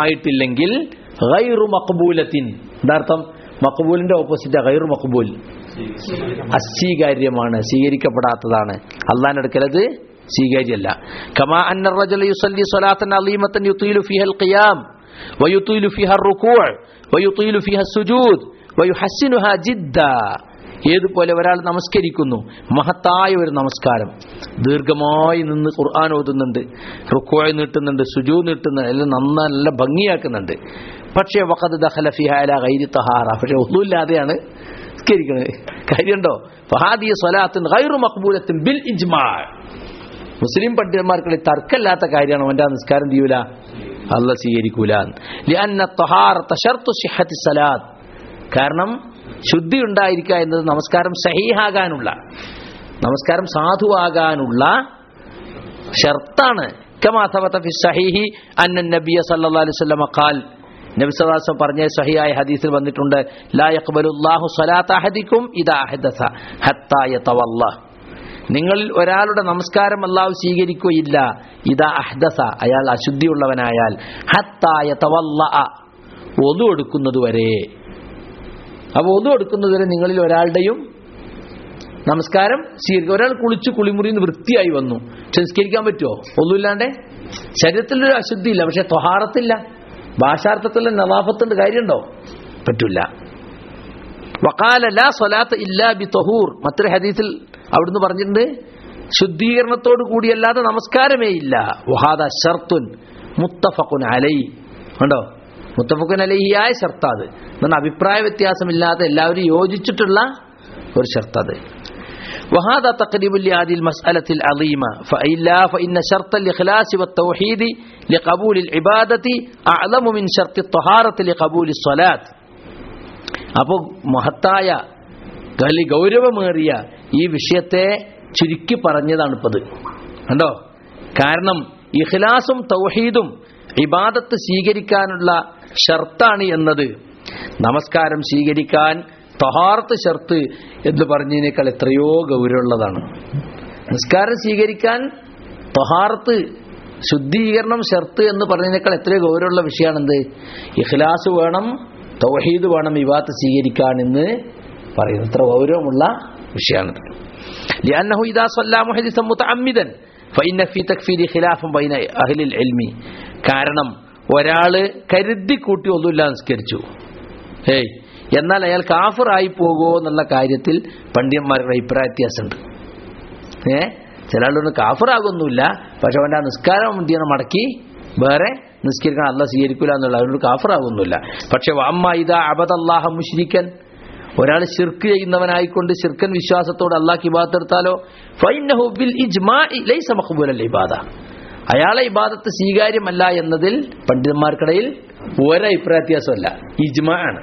മാത്രമായിട്ടില്ലെങ്കിൽ ഗൈറു മഖ്ബൂലത്തിൻ എന്താർത്ഥം മഖ്ബൂലിന്റെ ഓപ്പോസിറ്റ് ഗൈറു മഖ്ബൂൽ അസ്വീകാര്യമാണ് സ്വീകരിക്കപ്പെടാത്തതാണ് അള്ളാന്റെ അടുക്കൽ അത് സ്വീകാര്യമല്ല കമാ അന്ന റജല യുസല്ലി സ്വലാത്തൻ അലീമത്തൻ യുത്തീലു ഫിഹൽ ഖിയാം വയുത്തീലു ഫിഹ റുക്കൂ വയുത്തീലു ഫിഹ സുജൂദ് വയുഹസ്സിനുഹ ജിദ്ദ ഏതുപോലെ ഒരാൾ നമസ്കരിക്കുന്നു മഹത്തായ ഒരു നമസ്കാരം ദീർഘമായി നിന്ന് ഖുർആൻ ഓതുന്നുണ്ട് റുക്കോയ് നീട്ടുന്നുണ്ട് സുജൂ നീട്ടുന്നുണ്ട് എല്ലാം നന്ന നല്ല ഭംഗിയാക്കുന്നുണ്ട് പക്ഷേ വഖദ് ദഖല ഫിഹ അല ഗൈരി തഹാറ പക്ഷേ ഒന്നുമില്ലാതെയാണ് നിസ്കരിക്കുന്നത് കാര്യമുണ്ടോ ഫഹാദിയ സ്വലാത്തിൻ ഗൈറു മഖ്ബൂലത്തിൻ ബിൽ ഇജ്മാ മുസ്ലിം പണ്ഡിതന്മാർക്കിടയിൽ തർക്കമില്ലാത്ത കാര്യമാണ് അവന്റെ ആ നിസ്കാരം ചെയ്യൂല അല്ല സ്വീകരിക്കൂല ലിഅന്ന തഹാറത ശർതു സിഹത്തി സലാത്ത് കാരണം ശുദ്ധി ഉണ്ടായിരിക്കുക എന്നത് നമസ്കാരം സഹീഹാകാനുള്ള നമസ്കാരം സാധുവാകാനുള്ള ഷർത്താണ് كما ثبت في الصحيح أن النبي صلى الله عليه وسلم قال നബി സദാസം പറഞ്ഞ സഹിയായ ഹദീസിൽ വന്നിട്ടുണ്ട് ലാ യഖ്ബലുല്ലാഹു സ്വലാത്ത അഹദിക്കും ഇദാ അഹദസ ഹത്താ യതവല്ല നിങ്ങളിൽ ഒരാളുടെ നമസ്കാരം അല്ലാഹു സ്വീകരിക്കുകയില്ല ഇതാ അഹ്ദസ അയാൾ അശുദ്ധിയുള്ളവനായാൽ ഹത്താ യതവല്ല ഒതു എടുക്കുന്നതുവരെ അപ്പോൾ ഒതു എടുക്കുന്നതുവരെ നിങ്ങളിൽ ഒരാളുടെയും നമസ്കാരം സ്വീകരിക്കുക ഒരാൾ കുളിച്ച് കുളിമുറിന്ന് വൃത്തിയായി വന്നു പക്ഷെ നിസ്കരിക്കാൻ പറ്റുമോ ഒന്നുമില്ലാണ്ട് ശരീരത്തിലൊരു അശുദ്ധിയില്ല പക്ഷെ ത്വഹാറത്തില്ല ഭാഷാർത്ഥത്തിൽ നവാഫത്തുണ്ട് കാര്യമുണ്ടോ പറ്റൂല വക്കാല ലാ സ്വലാത്ത് ഇല്ലാ ബി തൊഹൂർ മറ്റൊരു ഹദീസിൽ അവിടുന്ന് പറഞ്ഞിട്ടുണ്ട് ശുദ്ധീകരണത്തോട് കൂടിയല്ലാതെ നമസ്കാരമേ ഇല്ല വഹാദ ഷർത്തുൻ മുത്തഫഖുൻ അലൈ ഉണ്ടോ മുത്തഫഖുൻ അലൈഹിയായ ഷർത്താത് എന്നാണ് അഭിപ്രായ വ്യത്യാസമില്ലാതെ എല്ലാവരും യോജിച്ചിട്ടുള്ള ഒരു ഷർത്തത് وهذا تقريب لهذه المسألة العظيمة فإلا فإن شرط الإخلاص والتوحيد لقبول العبادة أعظم من شرط الطهارة لقبول الصلاة അപ്പോൾ മഹത്തായ കലി ഗൗരവമേറിയ ഈ വിഷയത്തെ ചുരുക്കി പറഞ്ഞതാണിപ്പത് കണ്ടോ കാരണം ഇഖ്ലാസും തൗഹീദും ഇബാദത്ത് സ്വീകരിക്കാനുള്ള ഷർത്താണ് എന്നത് നമസ്കാരം സ്വീകരിക്കാൻ തഹാർത്ത് ഷർത്ത് എന്ന് പറഞ്ഞതിനേക്കാൾ എത്രയോ ഗൗരവമുള്ളതാണ് നിസ്കാരം സ്വീകരിക്കാൻ തഹാർത്ത് ശുദ്ധീകരണം ഷർത്ത് എന്ന് പറഞ്ഞതിനേക്കാൾ എത്രയോ ഗൗരവമുള്ള വിഷയമാണെന്ത് ഇഖ്ലാസ് വേണം തൗഹീദ് വേണം വിവാദത്ത് സ്വീകരിക്കാൻ എന്ന് പറയുന്നു ഇത്ര ഗൗരവമുള്ള വിഷയമാണിത് لأنه إذا صلى محدثا متعمدا فإن في تكفير خلاف بين أهل العلم കാരണം ഒരാള് കരുതി കൂട്ടി ഒന്നുമില്ല നിസ്കരിച്ചു ഏയ് എന്നാൽ അയാൾ കാഫറായി പോകുമോ എന്നുള്ള കാര്യത്തിൽ പണ്ഡിതന്മാരുടെ അഭിപ്രായ വ്യത്യാസമുണ്ട് ഏ ചില ആളുകൾ കാഫറാകൊന്നുമില്ല പക്ഷെ അവൻ്റെ ആ നിസ്കാരം മുന്തിയാണ് മടക്കി വേറെ നിസ്കരിക്കാൻ അല്ല സ്വീകരിക്കില്ല എന്നുള്ള അവരോട് കാഫറാകൊന്നുമില്ല പക്ഷെ അമ്മ ഇതാ അബദല്ലാഹ മുഷ്രിക്കൻ ഒരാൾ ശിർക്ക് ചെയ്യുന്നവനായിക്കൊണ്ട് ശിർക്കൻ വിശ്വാസത്തോട് അള്ളാഹ് ഇബാദത്തെടുത്താലോ ഫൈനഹു ബിൽ ഇജ്മാഇ ലൈസ മഖ്ബൂലൽ ഇബാദ അയാളെ ഇബാദത്ത് സ്വീകാര്യമല്ല എന്നതിൽ പണ്ഡിതന്മാർക്കിടയിൽ ഒരഭിപ്രായ വ്യത്യാസമല്ല ഇജ്മാ ആണ്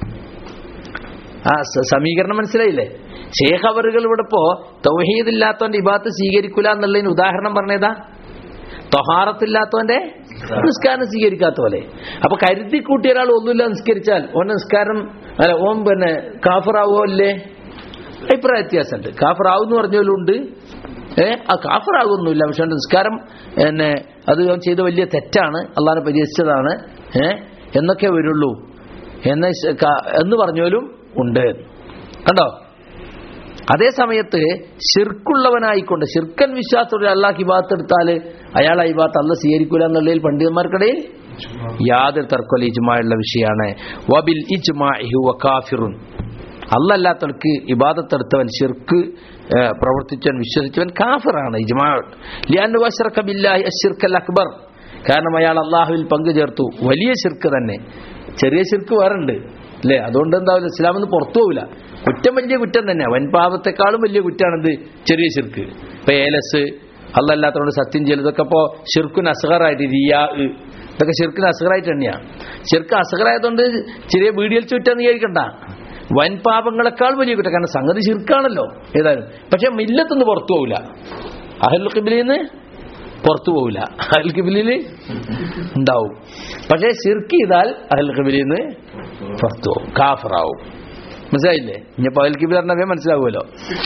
ആ സ- സമീകരണം മനസ്സിലായില്ലേ ഷേഖ് അവറുകൾ ഇവിടെ ഇപ്പോ തൗഹീദ് ഇല്ലാത്തവന്റെ ഇബാത്ത് സ്വീകരിക്കൂല എന്നുള്ളതിന് ഉദാഹരണം പറഞ്ഞതാ തൊഹാറത്തില്ലാത്തവന്റെ നിസ്കാരം സ്വീകരിക്കാത്ത പോലെ അപ്പൊ കരുതി കൂട്ടിയ ഒരാൾ ഒന്നുമില്ല നിസ്കരിച്ചാൽ ഓന്റെ നിസ്കാരം അല്ല ഓൻ പിന്നെ കാഫറാവോ അല്ലേ അഭിപ്രായ വ്യത്യാസമുണ്ട് കാഫറാവും എന്ന് പറഞ്ഞവരുണ്ട് ഏ ആ കാഫറാകൊന്നുമില്ല പക്ഷെ അവന്റെ നിസ്കാരം എന്നെ അത് അവൻ ചെയ്ത വലിയ തെറ്റാണ് അള്ളാനെ പരിഹസിച്ചതാണ് ഏ എന്നൊക്കെ വരുള്ളൂ എന്ന് ശ- ക- എന്ന് പറഞ്ഞാലും ഉണ്ട് കണ്ടോ അതേ സമയത്ത് ഷിർക്കുള്ളവനായിക്കൊണ്ട് ഷിർക്കൻ വിശ്വാസത്തോടെ അള്ളാഹ് ഇബാത്ത് എടുത്താൽ അയാൾ ഇബാത്ത് അല്ല സ്വീകരിക്കൂല എന്നുള്ളതിൽ പണ്ഡിതന്മാർക്കിടയിൽ യാതൊരു തർക്കമല്ല ഇജ്മായുള്ള വിഷയമാണ് വബിൽ ഇജ്മാഇഹു വകാഫിറുൻ അല്ലല്ലാത്തവർക്ക് ഇബാദത്തെടുത്തവൻ ഷിർക്ക് ഏഹ്, പ്രവർത്തിച്ചവൻ വിശ്വസിച്ചവൻ കാഫിറാണ് ഇജ്മാ ലിയാനു അശ്റക ബില്ലാഹി അശ്ശിർക്കൽ അക്ബർ കാരണം അയാൾ അള്ളാഹുവിൽ പങ്കു ചേർത്തു വലിയ ശിർക്ക് തന്നെ ചെറിയ ശിർക്ക് വേറെ ഉണ്ട് അല്ലേ അതുകൊണ്ട് എന്താവില്ല ഇസ്ലാമിൽ നിന്ന് പുറത്തു പോവില്ല കുറ്റം വലിയ കുറ്റം തന്നെ വൻപാപത്തെക്കാളും വലിയ കുറ്റമാണെന്ത് ചെറിയ ശിർക്ക് ഇപ്പൊ ഏലസ് അല്ലല്ലാത്തതുകൊണ്ട് സത്യം ചെയ്യൽ ഇതൊക്കെ ഇപ്പോൾ ഷിർക്കുൻ അസഹറായിട്ട് റിയാ ഇതൊക്കെ ഷിർക്കിന് അസഹറായിട്ട് തന്നെയാണ് ഷിർക്ക് അസഹറായതുകൊണ്ട് ചെറിയ വീഡിയോയിൽ ചുറ്റാന്ന് വിചാരിക്കണ്ട വൻ പാപങ്ങളെക്കാൾ വലിയ കുറ്റം കാരണം സംഗതി ശിർക്കാണല്ലോ ഏതായാലും പക്ഷെ മില്ലത്തുനിന്ന് പുറത്തു പോവില്ല അഹൽ കിബിലിന്ന് പുറത്തു പോവില്ല അഹൽ കിബിലിൽ ഉണ്ടാവും പക്ഷേ ശിർക്ക് ചെയ്താൽ അഹൽ കിബിലിന്ന് പുറത്തു പോകും കാഫറാവും മനസ്സിലായില്ലേ ഇനിയിപ്പോ അഹൽ കിബിൽ പറഞ്ഞാൽ മനസ്സിലാവുമല്ലോ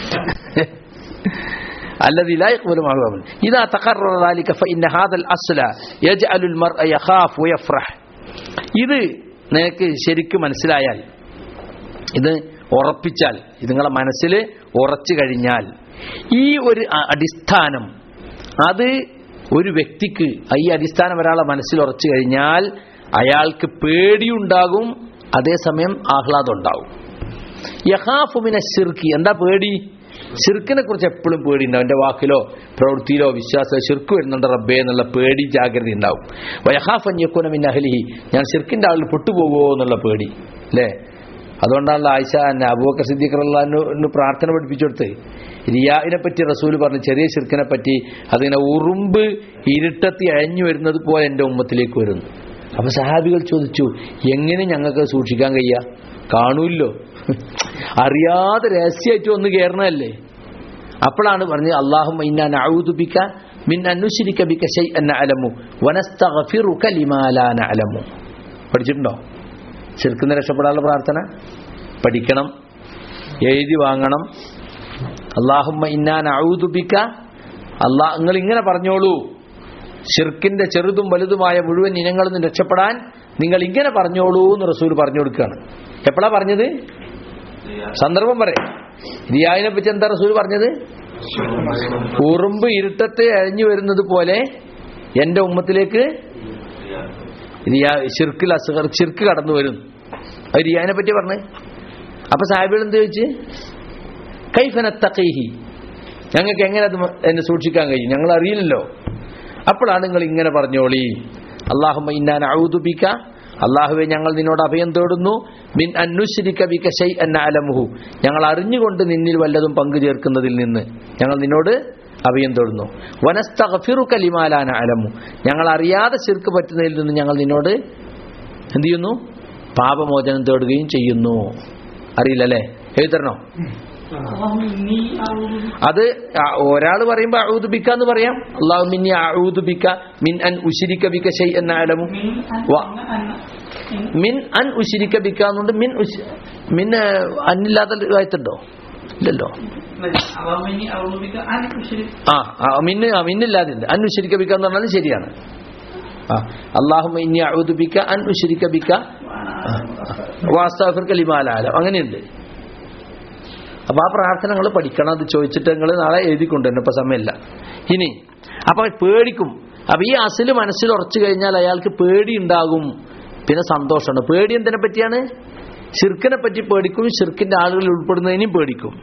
الذي لا يقبل معه أمن إذا تقرر ذلك فإن هذا الأصل يجعل المرء يخاف ويفرح ഇത് നിനക്ക് ശരിക്കും മനസ്സിലായാൽ ഇത് ഉറപ്പിച്ചാൽ ഇത് നിങ്ങളെ മനസ്സിൽ ഉറച്ചു കഴിഞ്ഞാൽ ഈ ഒരു അ- അടിസ്ഥാനം അത് ഒരു വ്യക്തിക്ക് ഈ അടിസ്ഥാനം ഒരാളെ മനസ്സിൽ ഉറച്ചു കഴിഞ്ഞാൽ അയാൾക്ക് പേടിയുണ്ടാകും അതേസമയം ആഹ്ലാദം ഉണ്ടാകും യഹാഫുമിന ഷിർക്കി എന്താ പേടി ഷിർക്കിനെ കുറിച്ച് എപ്പോഴും പേടി ഉണ്ടാവും എൻ്റെ വാക്കിലോ പ്രവൃത്തിയിലോ വിശ്വാസമോ ഷിർക്ക് വരുന്നുണ്ട് റബ്ബേ എന്നുള്ള പേടി ജാഗ്രത ഉണ്ടാവും വയഹാഫ് അന്യക്കുനമിൻ അഹലിഹി ഞാൻ ഷിർക്കിൻ്റെ ആളിൽ പെട്ടുപോകുമോ എന്നുള്ള പേടി അല്ലേ അതുകൊണ്ടാണല്ലോ ആയിഷ എന്നെ അബൂബക്കർ സിദ്ദീഖ് പ്രാർത്ഥന പഠിപ്പിച്ചു കൊടുത്ത് റിയാവിനെ പറ്റി റസൂൽ പറഞ്ഞു ചെറിയ ഷിർക്കിനെ പറ്റി അതിങ്ങനെ ഉറുമ്പ് ഇരുട്ടത്തി അയഞ്ഞു വരുന്നത് പോലെ എൻ്റെ ഉമ്മത്തിലേക്ക് വരുന്നു അപ്പൊ സഹാബികൾ ചോദിച്ചു എങ്ങനെ ഞങ്ങൾക്ക് സൂക്ഷിക്കാൻ കഴിയ കാണൂല്ലോ അറിയാതെ രഹസ്യമായിട്ട് ഒന്ന് കയറണല്ലേ അപ്പോഴാണ് പറഞ്ഞത് അള്ളാഹു ഔദുബിക്ക മിൻ അനുശരിക്ക ബിക ഷൈ അന്ന അലമു വനസ്തഗ്ഫിറുക ലിമാ ലാ നഅലമു പഠിച്ചിട്ടുണ്ടോ ശിർക്കുന്ന രക്ഷപ്പെടാനുള്ള പ്രാർത്ഥന പഠിക്കണം എഴുതി വാങ്ങണം അള്ളാഹുമ്മ ഇന്നാൻ ഔദുബിക്ക അള്ളാഹ് നിങ്ങൾ ഇങ്ങനെ പറഞ്ഞോളൂ ഷിർക്കിന്റെ ചെറുതും വലുതുമായ മുഴുവൻ ഇനങ്ങളിൽ നിന്ന് രക്ഷപ്പെടാൻ നിങ്ങൾ ഇങ്ങനെ പറഞ്ഞോളൂ എന്ന് റസൂൽ പറഞ്ഞു കൊടുക്കുകയാണ് എപ്പോഴാ പറഞ്ഞത് സന്ദർഭം പറയാം റിയായിനെ പറ്റി എന്താ റസൂൽ പറഞ്ഞത് ഉറുമ്പ് ഇരുട്ടത്തെ അഴിഞ്ഞു വരുന്നത് പോലെ എന്റെ ഉമ്മത്തിലേക്ക് റിയാ ഷിർക്കിൽ അസുഖർ ഷിർക്ക് കടന്നു വരും അത് റിയാനെ പറ്റി പറഞ്ഞു അപ്പൊ സാഹിബികൾ എന്ത് ചോദിച്ച് കൈഫനത്തഖീഹി ഞങ്ങൾക്ക് എങ്ങനെ അത് മ- എന്നെ സൂക്ഷിക്കാൻ കഴിയും ഞങ്ങൾ അറിയില്ലല്ലോ അപ്പോഴാണ് നിങ്ങൾ ഇങ്ങനെ പറഞ്ഞോളി അള്ളാഹുമ്മ ഇന്നാൻ ഔദുബിക്ക അള്ളാഹുവെ ഞങ്ങൾ നിന്നോട് അഭയം തേടുന്നു മിൻ അന്നുശ്രിക്ക ബിക ഷൈ അന്ന അലമുഹു ഞങ്ങൾ അറിഞ്ഞുകൊണ്ട് നിന്നിൽ വല്ലതും പങ്കു ചേർക്കുന്നതിൽ നിന്ന് ഞങ്ങൾ നിന്നോട് അഭയം തേടുന്നു വനസ്തഗ്ഫിറു കലിമാലാന അലമു ഞങ്ങൾ അറിയാതെ ശിർക്ക് പറ്റുന്നതിൽ നിന്ന് ഞങ്ങൾ നിന്നോട് എന്ത് ചെയ്യുന്നു പാപമോചനം തേടുകയും ചെയ്യുന്നു അറിയില്ലല്ലേ എഴുതരണോ അത് ഒരാൾ പറയുമ്പോ അഊദുബിക്ക എന്ന് പറയാം അള്ളാഹു മിന്നി അഊദുബിക്ക മിൻ അൻ ഉശിരിക്ക ബിക ഷൈ എന്ന അലമു വ- മിൻ അൻ ഉശിരിക്ക ബിക്ക എന്നുണ്ട് മിൻ ഉശ്- മിൻ ആ, അന്നില്ലാത്ത വായത്തുണ്ടോ ഇല്ലല്ലോ ആ ആ, മിന്ന് ആ, മിന്നില്ലാതെ ഉണ്ട് അൻ ഉശിരിക്ക ബിക്ക എന്ന് പറഞ്ഞാൽ ശരിയാണ് ആ അള്ളാഹു മിന്നി അഊദുബിക്ക അൻ ഉശിരിക്ക ബിക്ക വാസ്താഫിർ കലിമാലാലം അങ്ങനെയുണ്ട് അപ്പൊ ആ പ്രാർത്ഥന നിങ്ങൾ പഠിക്കണം അത് ചോദിച്ചിട്ട് നിങ്ങൾ നാളെ എഴുതിക്കൊണ്ടുവരണം ഇപ്പൊ സമയമില്ല ഇനി അപ്പൊ പേടിക്കും അപ്പൊ ഈ അസില് മനസ്സിൽ ഉറച്ചു കഴിഞ്ഞാൽ അയാൾക്ക് പേടി ഉണ്ടാകും പിന്നെ സന്തോഷമാണ് പേടി എന്തിനെ പറ്റിയാണ് ഷിർക്കിനെ പറ്റി പേടിക്കും ഷിർക്കിന്റെ ആളുകളിൽ ഉൾപ്പെടുന്നതിനും പേടിക്കും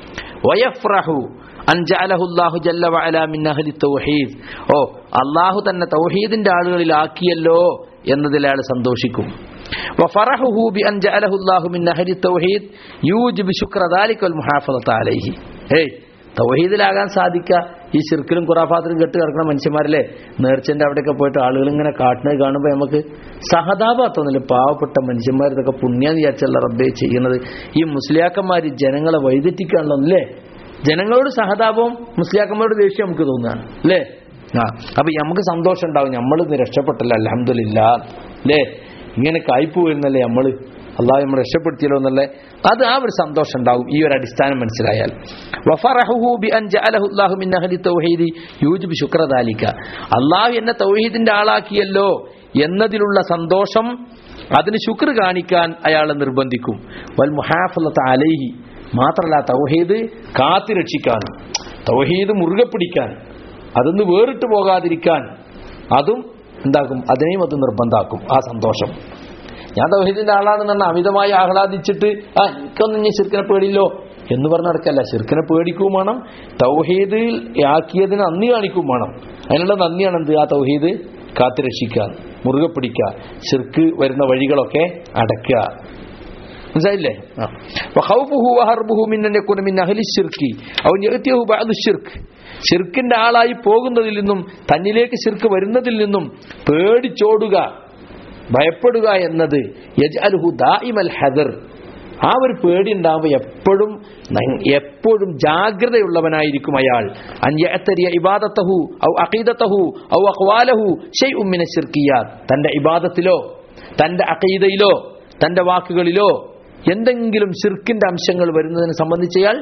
വയഫ്രഹു അൻജാലഹുല്ലാഹു ജല്ല വഅല മിൻ അഹ്ലി തൗഹീദ് ഓ അള്ളാഹു തന്നെ തൗഹീദിന്റെ ആളുകളിലാക്കിയല്ലോ എന്നതിൽ അയാൾ സന്തോഷിക്കും وفرحه بأن جعله الله من أهل التوحيد يوجب شكر ذلك والمحافظة عليه ഏയ് തൗഹീദിലാകാൻ സാധിക്കുക ഈ ശിർക്കിലും ഖുറാഫാത്തിലും കെട്ട് കിടക്കുന്ന മനുഷ്യന്മാരല്ലേ നേർച്ചന്റെ അവിടെയൊക്കെ പോയിട്ട് ആളുകൾ ഇങ്ങനെ കാട്ടുന്നത് കാണുമ്പോൾ നമുക്ക് സഹതാപം തോന്നില്ല പാവപ്പെട്ട മനുഷ്യന്മാർ ഇതൊക്കെ പുണ്യാന്ന് വിചാരിച്ചല്ല റബ്ബേ ചെയ്യുന്നത് ഈ മുസ്ലിയാക്കന്മാർ ജനങ്ങളെ വൈതെറ്റിക്കാണല്ലോ അല്ലേ ജനങ്ങളോട് സഹതാപവും മുസ്ലിയാക്കന്മാരോട് ദേഷ്യം നമുക്ക് തോന്നുകയാണ് അല്ലേ ആ അപ്പൊ നമുക്ക് സന്തോഷം ഉണ്ടാവും നമ്മൾ ഇന്ന് രക്ഷപ്പെട്ടല്ല അലഹമില്ല അല്ലേ ഇങ്ങനെ കായ്പ വരുന്നല്ലേ നമ്മള് അള്ളാഹ് നമ്മൾ രക്ഷപ്പെടുത്തിയല്ലോ എന്നല്ലേ അത് ആ ഒരു സന്തോഷം ഉണ്ടാവും ഈ ഒരു അടിസ്ഥാനം മനസ്സിലായാൽ വഫറഹുഹു ബി അൻ ജഅലഹു അല്ലാഹു മിൻ അഹ്ലി തൗഹീദി യൂജിബു ശുക്ര ദാലിക അള്ളാഹു എന്നെ തൗഹീദിന്റെ ആളാക്കിയല്ലോ എന്നതിലുള്ള സന്തോഷം അതിന് ശുക്ർ കാണിക്കാൻ അയാളെ നിർബന്ധിക്കും വൽ മുഹാഫലത്ത് അലൈഹി മാത്രമല്ല തൗഹീദ് കാത്തിരക്ഷിക്കാൻ തൗഹീദ് മുറുകെ പിടിക്കാൻ അതൊന്ന് വേറിട്ട് പോകാതിരിക്കാൻ അതും എന്താക്കും അതിനെയും അത് നിർബന്ധാക്കും ആ സന്തോഷം ഞാൻ തൗഹീദിന്റെ ആളാണെന്ന് പറഞ്ഞാൽ അമിതമായി ആഹ്ലാദിച്ചിട്ട് ആ എനിക്കൊന്നും ഇനി ശിർക്കിനെ പേടിയില്ലോ എന്ന് പറഞ്ഞ നടക്കല്ല ശിർക്കിനെ പേടിക്കും വേണം തൗഹീദിൽ ആക്കിയതിന് നന്ദി കാണിക്കും വേണം അതിനുള്ള നന്ദിയാണ് എന്ത് ആ തൗഹീദ് കാത്തുരക്ഷിക്കുക മുറുകെ പിടിക്കുക ശിർക്ക് വരുന്ന വഴികളൊക്കെ അടയ്ക്കുക മനസ്സിലായില്ലേ ആ. വഖൗഫുഹു വഹർബുഹു മിൻ അൻ യകൂന മിൻ അഹ്ലി ശിർക്കി ഔ യഅതിഹു ബഅദു ശിർക്ക് ശിർക്കിന്റെ ആളായി പോകുന്നതിൽ നിന്നും തന്നിലേക്ക് ശിർക്ക് വരുന്നതിൽ നിന്നും പേടിച്ചോടുക ഭയപ്പെടുക എന്നത് യജ്അലുഹു ദായിമൽ ഹദർ ആ ഒരു പേടി ഉണ്ടാകുമ്പോൾ എപ്പോഴും ന- എപ്പോഴും ജാഗ്രതയുള്ളവനായിരിക്കും അയാൾ അന്യത്തരിയ ഇബാദത്തഹു ഔ അഖീദത്തഹു ഔ അഖ്വാലഹു ഷൈഉം മിന ശിർക്കിയാത്ത് തന്റെ ഇബാദത്തിലോ തന്റെ അഖീദയിലോ തന്റെ വാക്കുകളിലോ എന്തെങ്കിലും ശിർക്കിന്റെ അംശങ്ങൾ വരുന്നതിനെ സംബന്ധിച്ച് അയാൾ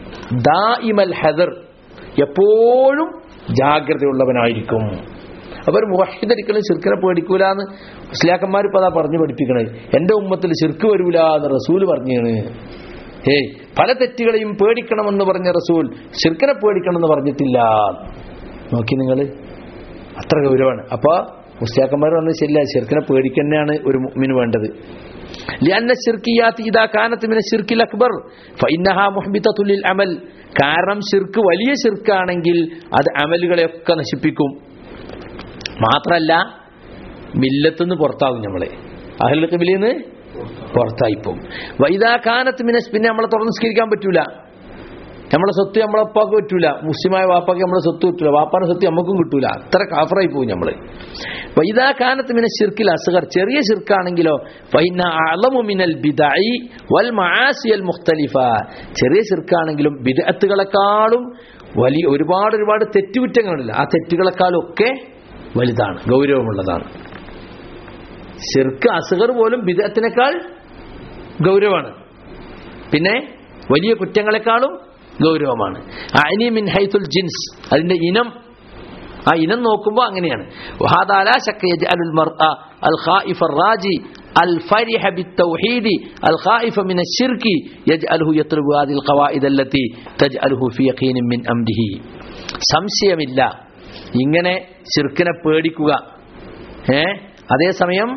ദായിമൽ ഹദർ എപ്പോഴും ജാഗ്രതയുള്ളവനായിരിക്കും അവർ മുവഹിദരിക്കലും ശിർക്കിനെ പേടിക്കൂല എന്ന് മുസ്ലിയാക്കന്മാർ ഇപ്പൊ അതാ പറഞ്ഞു പഠിപ്പിക്കണത് എന്റെ ഉമ്മത്തിൽ ശിർക്ക് വരൂല എന്ന് റസൂല് പറഞ്ഞാണ് ഏയ് പല തെറ്റുകളെയും പേടിക്കണമെന്ന് പറഞ്ഞ റസൂൽ ഷിർക്കിനെ പേടിക്കണമെന്ന് പറഞ്ഞിട്ടില്ല നോക്കി നിങ്ങൾ അത്ര ഗൗരവമാണ് അപ്പോൾ മുസ്താക്കന്മാർ പറഞ്ഞത് ശരിയല്ല ഷിർക്കിനെ പേടിക്കന്നെയാണ് ഒരു മുഅ്മിന് വേണ്ടത് لأن الشركيات إذا كانت من الشرك الأكبر فإنها محبطة للعمل കാരണം ഷിർക്ക് വലിയ ഷിർക്കാണെങ്കിൽ അത് അമലുകളെയൊക്കെ നശിപ്പിക്കും മാത്രല്ല മില്ലത്തുനിന്ന് പുറത്താകും നമ്മളെ അഹൽ കിബിലിന്ന് പുറത്തായിപ്പോവും വൈദാഖാനത്ത് മിനസ് പിന്നെ നമ്മളെ തുറന്ന് നിസ്കരിക്കാൻ പറ്റൂല നമ്മളെ സ്വത്ത് നമ്മളെ ഉപ്പാക്ക് പറ്റൂല മുസ്ലിമായ വാപ്പാക്ക് നമ്മളെ സ്വത്ത് കിട്ടൂല വാപ്പാന്റെ സ്വത്ത് നമുക്കും കിട്ടൂല അത്ര കാഫറായി പോകും നമ്മള് വൈദാഖാനത്ത് മിന ഷിർക്കിൽ അസുഖർ ചെറിയ ഷിർക്കാണെങ്കിലോ ഫൈന അളമു മിനൽ ബിദായി വൽ മആസിയൽ മുഖ്തലിഫ ചെറിയ ഷിർക്കാണെങ്കിലും ബിദഅത്തുകളെക്കാളും വലിയ ഒരുപാട് ഒരുപാട് തെറ്റുകുറ്റങ്ങളുണ്ട് ആ തെറ്റുകളെക്കാളും ഒക്കെ വലുതാണ് ഗൗരവമുള്ളതാണ് ഷിർക്ക് അസുഖർ പോലും ബിദഅത്തിനേക്കാൾ ഗൗരവമാണ് പിന്നെ വലിയ കുറ്റങ്ങളെക്കാളും ഗൗരവമാണ് അനി മിൻ ഹൈത്തുൽ ജിൻസ് അതിന്റെ ഇനം ആ ഇനം നോക്കുമ്പോൾ അങ്ങനെയാണ് وهذا لا شك يجعل المرء الخائف الراجي الفرح بالتوحيد الخائف من الشرك يجعله يطلب هذه القواعد التي تجعله في يقين من أمره സംശയമില്ല ഇങ്ങനെ ശിർക്കിനെ പേടിക്കുക ഏ അതേസമയം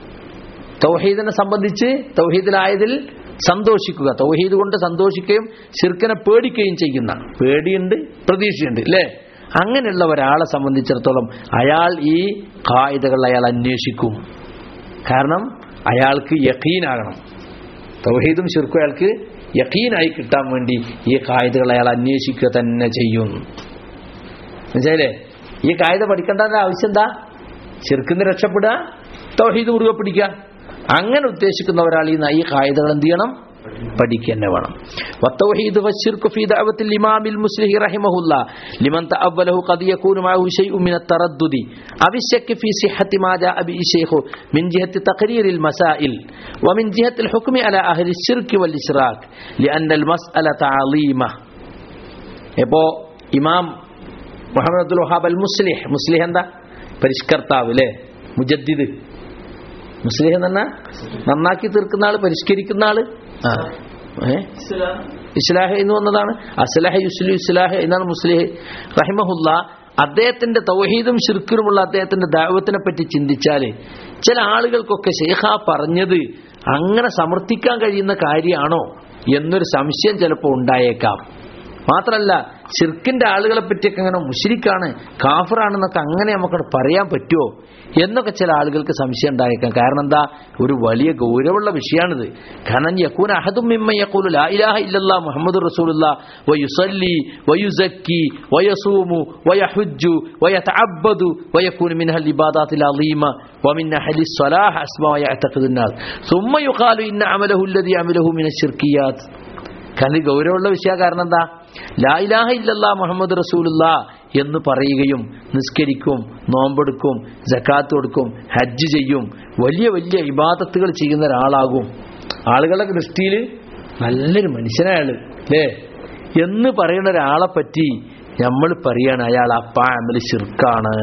തൗഹീദിനെ സംബന്ധിച്ച് തൗഹീദിലായതിൽ സന്തോഷിക്കുക തൗഹീദ് കൊണ്ട് സന്തോഷിക്കുകയും ശിർക്കിനെ പേടിക്കുകയും ചെയ്യുന്ന പേടിയുണ്ട് പ്രതീക്ഷയുണ്ട് അല്ലേ അങ്ങനെയുള്ള ഒരാളെ സംബന്ധിച്ചിടത്തോളം അയാൾ ഈ കായികകൾ അയാൾ അന്വേഷിക്കും കാരണം അയാൾക്ക് യക്കീനാകണം തൗഹീദും ശിർക്കും അയാൾക്ക് യക്കീനായി കിട്ടാൻ വേണ്ടി ഈ കായികകൾ അയാൾ അന്വേഷിക്കുക തന്നെ ചെയ്യും മനസ്സിലായില്ലേ ഈ കായിക പഠിക്കേണ്ടതിന്റെ ആവശ്യം എന്താ ശിർക്കിന്ന് രക്ഷപ്പെടുക തൗഹീദ് മുറുകെ പിടിക്കുക അങ്ങനെ ഉദ്ദേശിക്കുന്ന ഒരാൾ ഈ ഈ കായികകൾ എന്ത് ചെയ്യണം പഠിക്കുക തന്നെ വേണം والتوحيد والشرك في دعوة الإمام المسلم رحمه الله لمن تأوله قد يكون معه شيء من التردد أو الشك في صحة ما جاء به الشيخ من جهة تقرير المسائل ومن جهة الحكم على أهل الشرك والإشراك لأن المسألة عظيمة ഇപ്പോ ഇമാം മുഹമ്മദ് അബ്ദുൽ വഹാബ് അൽ മുസ്ലിഹ് മുസ്ലിഹ് എന്താ പരിഷ്കർത്താവ് അല്ലേ മുജദ്ദിദ് മുസ്ലിഹ് എന്ന് പറഞ്ഞാൽ നന്നാക്കി തീർക്കുന്ന ആള് പരിഷ്കരിക്കുന്ന ആള് ആ ഏ ഇസ്ലാഹ് എന്ന് വന്നതാണ് അസ്ലഹ യുസ്ലു ഇസ്ലാഹ് എന്നാണ് മുസ്ലിഹ് റഹിമഹുല്ല അദ്ദേഹത്തിന്റെ തൗഹീദും ഷിർക്കിനുമുള്ള അദ്ദേഹത്തിന്റെ ദൈവത്തിനെ പറ്റി ചിന്തിച്ചാല് ചില ആളുകൾക്കൊക്കെ ഷെയ്ഖ പറഞ്ഞത് അങ്ങനെ സമർത്ഥിക്കാൻ കഴിയുന്ന കാര്യമാണോ എന്നൊരു സംശയം ചിലപ്പോൾ ഉണ്ടായേക്കാം മാത്രല്ല ഷിർക്കിന്റെ ആളുകളെ പറ്റിയൊക്കെ അങ്ങനെ മുഷിരിക്കാണ് കാഫറാണെന്നൊക്കെ അങ്ങനെ നമുക്കത് പറയാൻ പറ്റുമോ എന്നൊക്കെ ചില ആളുകൾക്ക് സംശയം ഉണ്ടായേക്കാം കാരണം എന്താ ഒരു വലിയ ഗൗരവമുള്ള വിഷയമാണിത് കാരണം യക്കൂൻ അഹദും മിമ്മ യക്കൂലു ലാ ഇലാഹ ഇല്ലല്ലാ മുഹമ്മദ് റസൂലുള്ള വയുസല്ലി വയുസക്കി വയസൂമു വയഹുജ്ജു വയതഅബ്ബദു വയക്കൂൻ മിൻഹൽ ഇബാദാത്തിൽ അളീമ ومن أهل الصلاح أسماء يعتقد الناس ثم يقال إن عمله الذي عمله من الشركيات കാരണം ഈ ഗൗരവമുള്ള വിഷയ കാരണം എന്താ ലാ ഇലാഹ ഇല്ലല്ലാ മുഹമ്മദ് റസൂലുള്ള എന്ന് പറയുകയും നിസ്കരിക്കും നോമ്പെടുക്കും ജക്കാത്ത് കൊടുക്കും ഹജ്ജ് ചെയ്യും വലിയ വലിയ ഇബാദത്തുകൾ ചെയ്യുന്ന ഒരാളാകും ആളുകളുടെ ദൃഷ്ടിയിൽ നല്ലൊരു മനുഷ്യനയാള് അല്ലേ എന്ന് പറയുന്ന ഒരാളെ പറ്റി നമ്മൾ പറയാണ് അയാൾ അപ്പാ അമല് ശിർക്കാണ്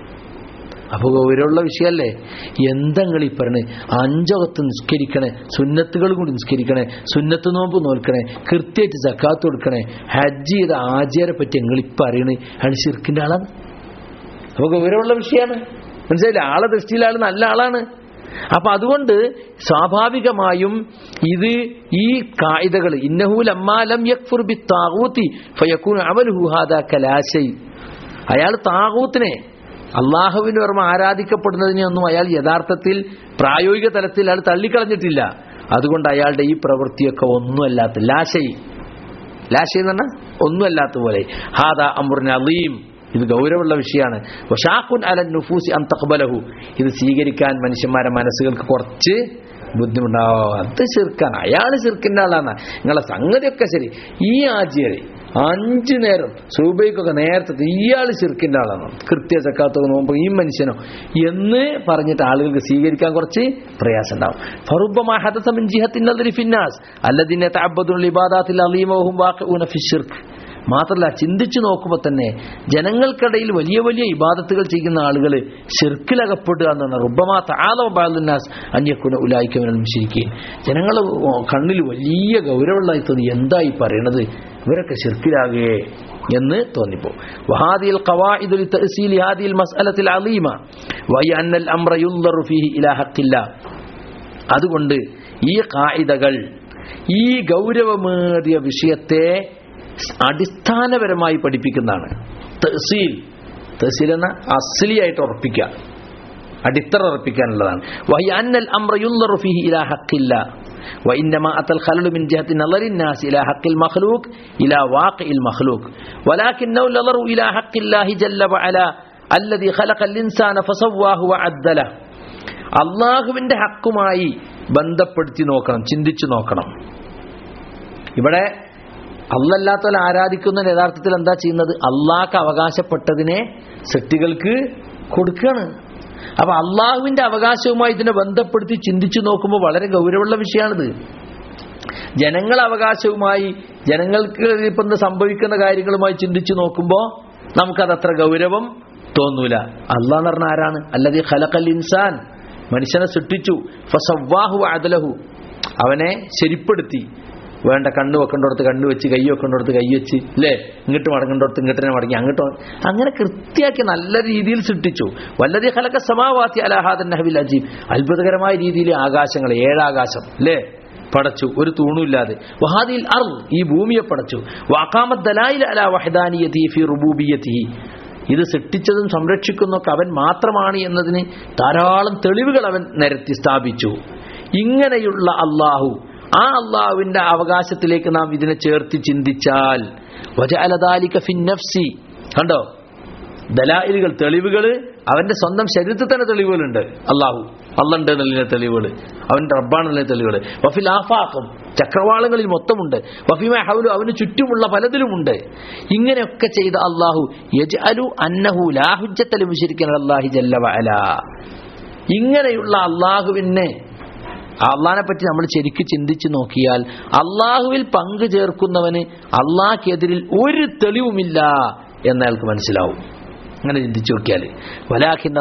അപ്പൊ ഗൗരവമുള്ള വിഷയമല്ലേ എന്തെങ്ങൾ ഈ പറഞ്ഞ് അഞ്ചകത്ത് നിസ്കരിക്കണേ സുന്നത്തുകൾ കൂടി നിസ്കരിക്കണേ സുന്നത്ത് നോമ്പ് നോൽക്കണേ കൃത്യമായിട്ട് സക്കാത്ത് കൊടുക്കണേ ഹജ്ജ് ചെയ്ത ആചാരെ പറ്റി നിങ്ങൾ ഇപ്പൊ അറിയണേ അയാൾ ശിർക്കിന്റെ ആളാണ് അപ്പൊ ഗൗരവമുള്ള വിഷയമാണ് മനസ്സിലായില്ലേ ആളെ ദൃഷ്ടിയിൽ ആൾ നല്ല ആളാണ് അപ്പൊ അതുകൊണ്ട് സ്വാഭാവികമായും ഇത് ഈ കായികകൾ ഇന്നഹൂൽ അമ്മാലം യക്ഫുർ ബി താകൂത്തി ഫയക്കൂൻ അമലുഹു ഹാദാ കലാശൈ അയാൾ താകൂത്തിനെ അള്ളാഹുവിന് ഓർമ്മ ആരാധിക്കപ്പെടുന്നതിനെയൊന്നും അയാൾ യഥാർത്ഥത്തിൽ പ്രായോഗിക തലത്തിൽ അയാൾ തള്ളിക്കളഞ്ഞിട്ടില്ല അതുകൊണ്ട് അയാളുടെ ഈ പ്രവൃത്തിയൊക്കെ ഒന്നുമല്ലാത്ത ലാശൈ ലാശൈ എന്ന് പറഞ്ഞാൽ ഒന്നുമല്ലാത്ത പോലെ ഹാദ അമുറിൻ അലീം ഇത് ഗൗരവമുള്ള വിഷയമാണ് വഷാഖുൻ അലൻ നുഫൂസി അൻ തഖ്ബലഹു ഇത് സ്വീകരിക്കാൻ മനുഷ്യന്മാരെ മനസ്സുകൾക്ക് കുറച്ച് ബുദ്ധിമുട്ടാവും അത് ചെറുക്കാണ് അയാൾ ചെറുക്കിൻ്റെ ആളാണ് നിങ്ങളെ സംഗതിയൊക്കെ ശരി ഈ ആചാര്യ അഞ്ചു നേരം സൂബൈക്കൊക്കെ നേരത്തെ ഇയാൾ ചെറുക്കിൻ്റെ ആളാണ് കൃത്യ ചക്കാത്തൊക്കെ നോക്കുമ്പോൾ ഈ മനുഷ്യനോ എന്ന് പറഞ്ഞിട്ട് ആളുകൾക്ക് സ്വീകരിക്കാൻ കുറച്ച് പ്രയാസം ഉണ്ടാവും ഫറുബമാ ഹദസ മിൻ ജിഹത്തിൻ നദരി ഫിന്നാസ് അല്ലദീന തഅബ്ബദുൽ ഇബാദാത്തിൽ അലീമഹും വാഖിഊന ഫിശ്ശിർക്ക് മാത്രമല്ല ചിന്തിച്ചു നോക്കുമ്പോൾ തന്നെ ജനങ്ങൾക്കിടയിൽ വലിയ വലിയ ഇബാദത്തുകൾ ചെയ്യുന്ന ആളുകൾ ഷിർക്കിലകപ്പെടുക എന്നാണ് റുബമാ താലോബാലുന്നാസ് അന്യക്കുന ഉലായിക്കവനും ശരിക്കും ജനങ്ങൾ കണ്ണിൽ വലിയ ഗൗരവമുള്ളതായി തോന്നി എന്തായി പറയണത് ഇവരൊക്കെ ഷിർക്കിലാകേ എന്ന് തോന്നിപ്പോ വഹാദിൽ ഖവാഇദുൽ തഅസീലി ഹാദിൽ മസ്അലത്തിൽ അലീമ വഹി അന്നൽ അംറ യുൻദറു ഫീഹി ഇലാ ഹഖില്ല അതുകൊണ്ട് ഈ കായികകൾ ഈ ഗൗരവമേറിയ വിഷയത്തെ അടിസ്ഥാനപരമായി പഠിപ്പിക്കുന്നതാണ് തഹസീൽ തഹസീൽ എന്ന അസ്ലിയായിട്ട് ഉറപ്പിക്കുക അടിത്തറ ഉറപ്പിക്കാനുള്ളതാണ് വഹി അന്നൽ അംറ യുൻദറു ഫീഹി ഇലാ ഹഖില്ല وإنما أتى الخلل من جهة نظر الناس إلى حق المخلوق إلى واقع المخلوق ولكنه نظر إلى حق الله جل وعلا الذي خلق الإنسان فسواه وعدله അള്ളാഹുവിന്റെ ഹക്കുമായി ബന്ധപ്പെടുത്തി നോക്കണം ചിന്തിച്ചു നോക്കണം ഇവിടെ അല്ലല്ലാത്തവരെ ആരാധിക്കുന്ന യഥാർത്ഥത്തിൽ എന്താ ചെയ്യുന്നത് അള്ളാഹ്ക്ക് അവകാശപ്പെട്ടതിനെ സൃഷ്ടികൾക്ക് കൊടുക്കുകയാണ് അപ്പൊ അള്ളാഹുവിന്റെ അവകാശവുമായി ഇതിനെ ബന്ധപ്പെടുത്തി ചിന്തിച്ചു നോക്കുമ്പോൾ വളരെ ഗൗരവമുള്ള വിഷയമാണിത് ജനങ്ങൾ അവകാശവുമായി ജനങ്ങൾക്ക് ഇപ്പം ഇന്ന് സംഭവിക്കുന്ന കാര്യങ്ങളുമായി ചിന്തിച്ചു നോക്കുമ്പോൾ നമുക്കത് അത്ര ഗൗരവം തോന്നൂല അള്ളാഹ് എന്ന് പറഞ്ഞ ആരാണ് അല്ലതി ഖലഖൽ ഇൻസാൻ മനുഷ്യനെ സൃഷ്ടിച്ചു ഫസവ്വാഹു അദലഹു അവനെ ശരിപ്പെടുത്തി വേണ്ട കണ്ണ് വെക്കേണ്ടടത്ത് കണ്ണ് വെച്ച് കൈ വെക്കേണ്ടടത്ത് കൈ വെച്ച് അല്ലേ ഇങ്ങോട്ട് മടങ്ങേണ്ടടത്ത് ഇങ്ങോട്ട് തന്നെ മടങ്ങി അങ്ങോട്ട് മടങ്ങി. അങ്ങനെ കൃത്യമാക്കി നല്ല രീതിയിൽ സൃഷ്ടിച്ചു വല്ലതി ഹലക സമാവാത്തി അലഹാദൻ നഹബിൽ അജീബ് അത്ഭുതകരമായ രീതിയിൽ ആകാശങ്ങൾ ഏഴാകാശം അല്ലേ പടച്ചു ഒരു തൂണുമില്ലാതെ വഹാദിൽ അർ ഈ ഭൂമിയെ പടച്ചു വാക്കാമത് ദലായിൽ അല വഹദാനിയതി ഫി റുബൂബിയത്തിഹി ഇത് സൃഷ്ടിച്ചതും സംരക്ഷിക്കുന്നതൊക്കെ അവൻ മാത്രമാണ് എന്നതിന് ധാരാളം തെളിവുകൾ അവൻ നിരത്തി സ്ഥാപിച്ചു ഇങ്ങനെയുള്ള അള്ളാഹു ആ അള്ളാഹുവിന്റെ അവകാശത്തിലേക്ക് നാം ഇതിനെ ചേർത്ത് ചിന്തിച്ചാൽ വജഅലദാലിക ഫിന്നഫ്സി കണ്ടോ ദലായിലുകൾ തെളിവുകൾ അവന്റെ സ്വന്തം ശരീരത്തിൽ തന്നെ തെളിവുകളുണ്ട് അള്ളാഹു അള്ളണ്ട് എന്നുള്ളതിന്റെ തെളിവുകൾ അവന്റെ റബ്ബാണെന്നുള്ള തെളിവുകൾ വഫിൽ ആഫാഖും ചക്രവാളങ്ങളിൽ മൊത്തമുണ്ട് വഫിമ ഹൗലു അവന് ചുറ്റുമുള്ള പലതിലുമുണ്ട് ഇങ്ങനെയൊക്കെ ചെയ്ത അള്ളാഹു യജ്അലു അന്നഹു ലാ ഹുജ്ജത്തൽ മുശ്രിക്കൻ അല്ലാഹി ജല്ല വഅല ഇങ്ങനെയുള്ള അള്ളാഹുവിനെ അള്ളാഹിനെ പറ്റി നമ്മൾ ശരിക്ക് ചിന്തിച്ചു നോക്കിയാൽ അള്ളാഹുവിൽ പങ്കു ചേർക്കുന്നവന് അള്ളാഹ്ക്കെതിരിൽ ഒരു തെളിവുമില്ല എന്നയാൾക്ക് മനസ്സിലാവും അങ്ങനെ ചിന്തിച്ചു നോക്കിയാൽ വലാഖിൻ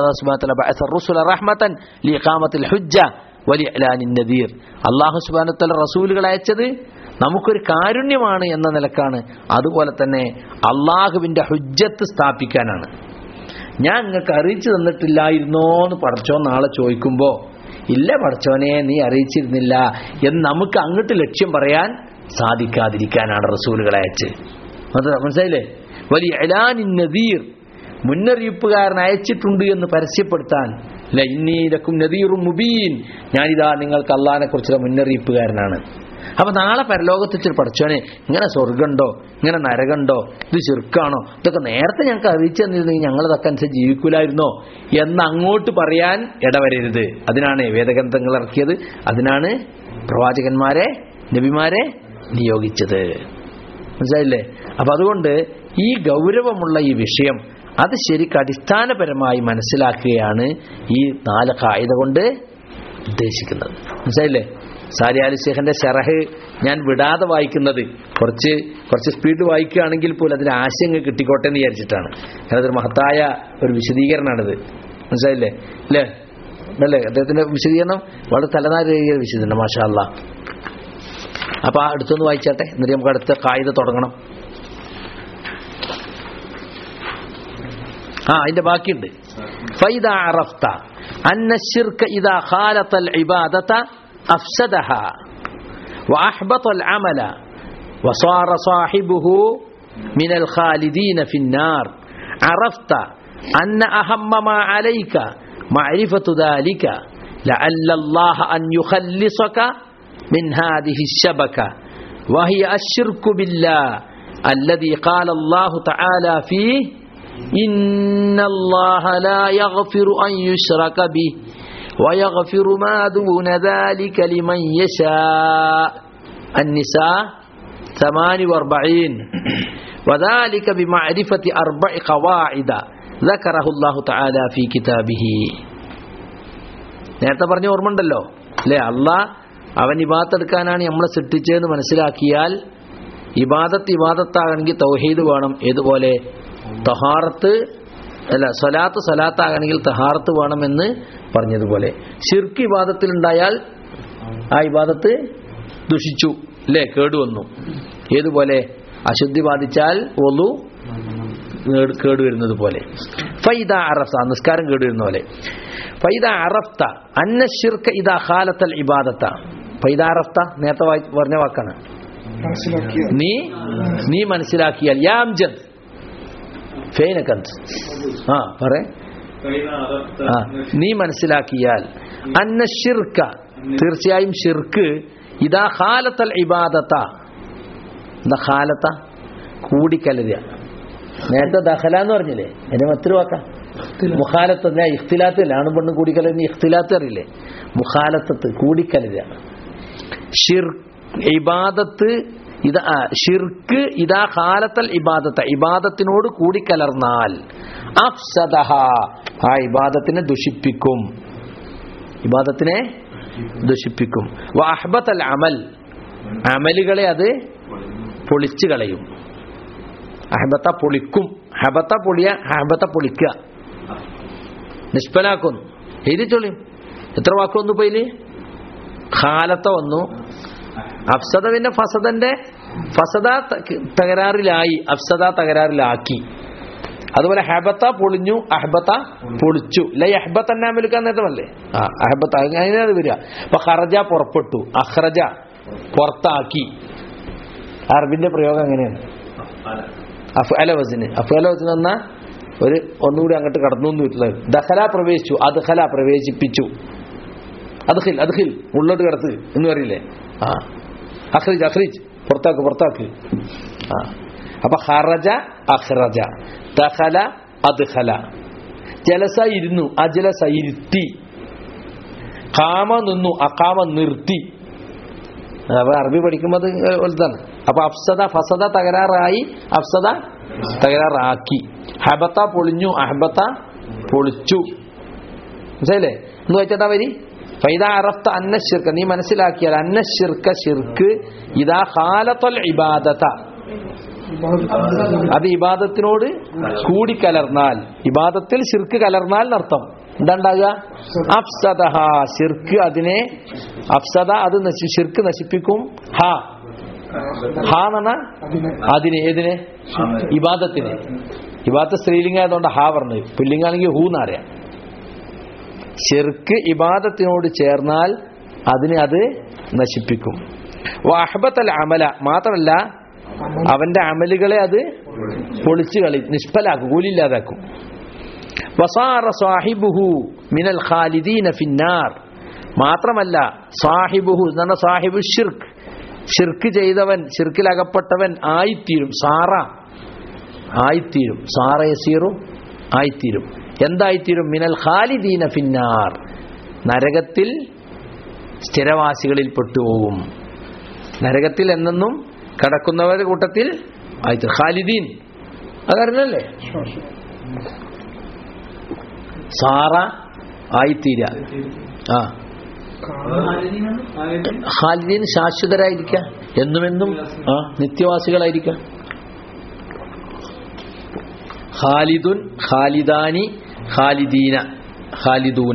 അള്ളാഹു സുബാനത്തല റസൂലുകൾ അയച്ചത് നമുക്കൊരു കാരുണ്യമാണ് എന്ന നിലക്കാണ് അതുപോലെ തന്നെ അള്ളാഹുവിന്റെ ഹുജ്ജത്ത് സ്ഥാപിക്കാനാണ് ഞാൻ നിങ്ങൾക്ക് അറിയിച്ചു തന്നിട്ടില്ലായിരുന്നോ എന്ന് പഠിച്ചോ നാളെ ചോദിക്കുമ്പോൾ ഇല്ല പഠിച്ചോനെ നീ അറിയിച്ചിരുന്നില്ല എന്ന് നമുക്ക് അങ്ങോട്ട് ലക്ഷ്യം പറയാൻ സാധിക്കാതിരിക്കാനാണ് റസൂലുകളെ അയച്ച് അത് മനസ്സിലായില്ലേ വലിയ എലാനി നദീർ മുന്നറിയിപ്പുകാരൻ അയച്ചിട്ടുണ്ട് എന്ന് പരസ്യപ്പെടുത്താൻ അല്ല ഇന്നീലക്കും നദീറും മുബീൻ ഞാനിതാ നിങ്ങൾക്ക് അള്ളഹാനെ കുറിച്ചുള്ള മുന്നറിയിപ്പുകാരനാണ് അപ്പൊ നാളെ പരലോകത്ത് വെച്ചിട്ട് പഠിച്ചോനെ ഇങ്ങനെ സ്വർഗമുണ്ടോ ഇങ്ങനെ നരകമുണ്ടോ ഇത് ചെറുക്കാണോ ഇതൊക്കെ നേരത്തെ ഞങ്ങൾക്ക് അറിയിച്ചു തന്നിരുന്നെങ്കിൽ ഞങ്ങൾ ഇതൊക്കെ അനുസരിച്ച് ജീവിക്കൂലായിരുന്നോ എന്ന് അങ്ങോട്ട് പറയാൻ ഇടവരരുത് അതിനാണ് വേദഗ്രന്ഥങ്ങൾ ഇറക്കിയത് അതിനാണ് പ്രവാചകന്മാരെ നബിമാരെ നിയോഗിച്ചത് മനസ്സിലായില്ലേ അപ്പൊ അതുകൊണ്ട് ഈ ഗൗരവമുള്ള ഈ വിഷയം അത് ശരിക്കും അടിസ്ഥാനപരമായി മനസ്സിലാക്കുകയാണ് ഈ നാല് കായിക കൊണ്ട് ഉദ്ദേശിക്കുന്നത് മനസ്സിലായില്ലേ സാരി അലി ഷേഖിന്റെ ഷെറഹ് ഞാൻ വിടാതെ വായിക്കുന്നത് കുറച്ച് കുറച്ച് സ്പീഡ് വായിക്കുകയാണെങ്കിൽ പോലും അതിന് ആശയങ്ങൾ കിട്ടിക്കോട്ടെ എന്ന് വിചാരിച്ചിട്ടാണ് കാരണം അതൊരു മഹത്തായ ഒരു വിശദീകരണമാണിത് മനസ്സിലായില്ലേ അല്ലേ അല്ലേ അദ്ദേഹത്തിന്റെ വിശദീകരണം വളരെ തലനാരിക വിശദീകരണം മാഷാ അല്ലാ അപ്പൊ ആ അടുത്തൊന്ന് വായിച്ചാട്ടെ എന്നിട്ട് നമുക്ക് അടുത്ത കായിക തുടങ്ങണം ആ അതിന്റെ ബാക്കിയുണ്ട് فإذا عرفت أن الشرك إذا خالط العبادة أفسدها وأحبط العمل وصار صاحبه من الخالدين في النار عرفت أن أهم ما عليك معرفة ذلك لعل الله أن يخلصك من هذه الشبكة وهي الشرك بالله الذي قال الله تعالى فيه إن الله لا يغفر أن يشرك به ويغفر ما دون ذلك لمن يشاء النساء ثمان واربعين وذلك بمعرفة أربع قواعد ذكره الله تعالى في كتابه നേരത്തെ പറഞ്ഞ ഓർമ്മണ്ടല്ലോ അല്ലേ അള്ളാഹ് അവൻ ഇബാത്തെടുക്കാനാണ് നമ്മളെ സൃഷ്ടിച്ചതെന്ന് മനസ്സിലാക്കിയാൽ ഇബാദത്ത് ഇബാദത്താകണമെങ്കിൽ തൗഹീദ് വേണം ഏതുപോലെ തഹാറത്ത് അല്ല സ്വലാത്ത് സ്വലാത്താകണമെങ്കിൽ തഹാറത്ത് വേണമെന്ന് പറഞ്ഞതുപോലെ ഷിർക്ക് ഇബാദത്തിൽ ഉണ്ടായാൽ ആ ഇബാദത്ത് ദുഷിച്ചു അല്ലേ കേടുവന്നു ഏതുപോലെ അശുദ്ധി ബാധിച്ചാൽ ഒന്നു കേടുവരുന്നത് പോലെ ഫൈദ അറഫ്ത നിസ്കാരം കേടുവരുന്ന പോലെ ഫൈദ അറഫ്ത അന്ന ഷിർക്ക് ഇതാ ഖാലത്തൽ ഇബാദത്ത ഫൈദ അറഫ്ത നേരത്തെ വായി- പറഞ്ഞ വാക്കാണ് മനസ്സിലാക്കിയ നീ നീ മനസ്സിലാക്കിയാൽ യാംജദ് ഫേനക്കന്ത് ആ പറ فإذا عرفت ആ أن നീ മനസ്സിലാക്കിയാൽ അന്ന ഷിർക്ക തീർച്ചയായും ഷിർക്ക് ഇതാ ഖാലത്തൽ ഇബാദത്ത എന്താ ഖാലത്ത കൂടിക്കലരുക നേരത്തെ ദഹല എന്ന് പറഞ്ഞില്ലേ എന്റെ മറ്റൊരു വാക്ക മുഖാലത്ത് ഞാൻ ഇഖ്തിലാത്ത് അല്ല ആണും പെണ്ണും കൂടിക്കലരുന്ന ഇഖ്തിലാത്ത് അറിയില്ലേ മുഖാലത്തത്ത് കൂടിക്കലരുക ഷിർ ഇബാദത്ത് ഇത് ആ, ഷിർക്ക് ഇതാ ഖാലത്തൽ ഇബാദത്ത ഇബാദത്തിനോട് കൂടിക്കലർന്നാൽ അഫ്സദഹ ആ ഇബാദത്തിനെ ദുഷിപ്പിക്കും ഇബാദത്തിനെ ദുഷിപ്പിക്കും വഅഹ്ബത്തൽ അമൽ അമലുകളെ അത് പൊളിച്ചു കളയും അഹബത്ത പൊളിക്കും ഹബത്ത പൊളിയ ഹബത്ത പൊളിക്കുക നിഷ്പലാക്കുന്നു എഴുതി ചൊല്ലിയും എത്ര വാക്ക് വന്നു ഇപ്പൊ ഇതില് ഖാലത്ത വന്നു അഫ്സദ പിന്നെ ഫസദന്റെ ഫസദ ത- തകരാറിലായി അഫ്സദ തകരാറിലാക്കി അതുപോലെ ഹബത്ത പൊളിഞ്ഞു അഹബത്ത പൊളിച്ചു ലൈ അഹബത്ത് തന്നെ അമലുക്കാൻ നേരമല്ലേ ആ അഹബത്ത് അങ്ങനെ അത് വരിക അപ്പൊ ഹറജ പുറപ്പെട്ടു അഹ്റജ പുറത്താക്കി അറബിന്റെ പ്രയോഗം എങ്ങനെയാണ് അഫ്അല വസിന് അഫ്അല വസിന് എന്ന ഒരു ഒന്നുകൂടി അങ്ങോട്ട് കടന്നു എന്ന് വീട്ടിൽ ദഹല പ്രവേശിച്ചു അദ്ഹല പ്രവേശിപ്പിച്ചു അദ്ഹിൽ അദ്ഹിൽ ഉള്ളോട്ട് കിടത്ത് എന്ന് പറയില്ലേ ആ അഖ്രിജ് അഖ്രിജ് പുറത്താക്ക് പുറത്താക്ക് ആ അപ്പൊ ഹറജ അഖ്റജ ദഹല അദ്ഹല ജലസ ഇരുന്നു അജലസ ഇരുത്തി കാമ നിന്നു അകാമ നിർത്തി അപ്പൊ അറബി പഠിക്കുമ്പോൾ അത് വലുതാണ് അപ്പൊ അഫ്സദ ഫസദ തകരാറായി അഫ്സദ തകരാറാക്കി ഹബത്ത പൊളിഞ്ഞു അഹബത്ത പൊളിച്ചു മനസ്സിലായില്ലേ എന്ന് വെച്ചാ വരി ഫൈദ അറഫ്ത അന്ന ഷിർക്ക് നീ മനസ്സിലാക്കിയാൽ അന്ന ഷിർക്ക് ഷിർക്ക് ഇതാ ഖാലത്തൽ ഇബാദത അത് ഇബാദത്തിനോട് കൂടിക്കലർന്നാൽ ഇബാദത്തിൽ ഷിർക്ക് കലർന്നാൽ എന്നർത്ഥം എന്താ ഉണ്ടാകുക അഫ്സദഹ ഷിർക്ക് അതിനെ അഫ്സദ അത് നശി ഷിർക്ക് നശിപ്പിക്കും ഹ ഹ എന്ന് പറഞ്ഞാ അതിനെ ഏതിനെ ഇബാദത്തിനെ ഇബാദത്ത് സ്ത്രീലിംഗം ആയതുകൊണ്ട് ഹാ പറഞ്ഞത് പുല്ലിംഗാണെങ്കിൽ ഹൂ എന്നറിയാം ഷിർക്ക് ഇബാദത്തിനോട് ചേർന്നാൽ അതിനെ അത് നശിപ്പിക്കും അഹബത്തൽ അമല മാത്രമല്ല അവന്റെ അമലുകളെ അത് പൊളിച്ചു കളി നിഷ്ഫലാക്കും കൂലില്ലാതാക്കും വസാറ സാഹിബുഹു മിനൽ ഖാലിദീന ഫിന്നാർ മാത്രമല്ല സാഹിബുഹു എന്ന സാഹിബു ഷിർക്ക് ഷിർക്ക് ചെയ്തവൻ ഷിർക്കിൽ അകപ്പെട്ടവൻ ആയിത്തീരും സാറ ആയിത്തീരും സാറ യസീറും ആയിത്തീരും എന്തായിത്തീരും മിനൽ ഖാലിദീന ഫിന്നാർ നരകത്തിൽ സ്ഥിരവാസികളിൽ പെട്ടുപോകും നരകത്തിൽ എന്നെന്നും കടക്കുന്നവരുടെ കൂട്ടത്തിൽ ആയിട്ട് ഖാലിദീൻ അതറിഞ്ഞല്ലേ സാറ ആയിത്തീര ആ ഖാലിദീൻ ശാശ്വതരായിരിക്ക എന്നുമെന്നും ആ നിത്യവാസികളായിരിക്കാം ഖാലിദുൻ ഖാലിദാനി ഖാലിദീന ഖാലിദൂന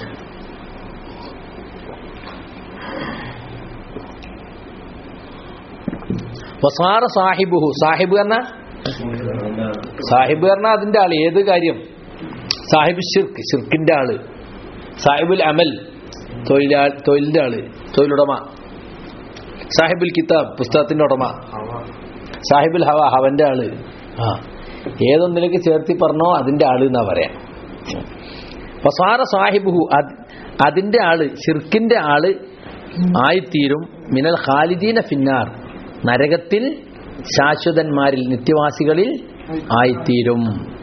വസാറ സാഹിബുഹു സാഹിബ് പറഞ്ഞ സാഹിബ് പറഞ്ഞ അതിന്റെ ആള് ഏത് കാര്യം സാഹിബ് ഷിർക്ക് ഷിർക്കിന്റെ ആള് സാഹിബുൽ അമൽ തൊഴിലാ തൊഴിലിന്റെ ആള് തൊഴിലുടമ സാഹിബുൽ കിതാബ് പുസ്തകത്തിന്റെ ഉടമ സാഹിബുൽ ഹവ ഹവന്റെ ആള് ആ ഏതൊന്നിലേക്ക് ചേർത്തി പറഞ്ഞോ അതിന്റെ ആള് എന്നാ പറയാം ഫസാറ സാഹിബുഹു അത് അതിന്റെ ആള് ഷിർക്കിന്റെ ആള് ആയിത്തീരും മിനൽ ഖാലിദീന ഫിന്നാർ നരകത്തിൽ ശാശ്വതന്മാരിൽ നിത്യവാസികളിൽ ആയിത്തീരും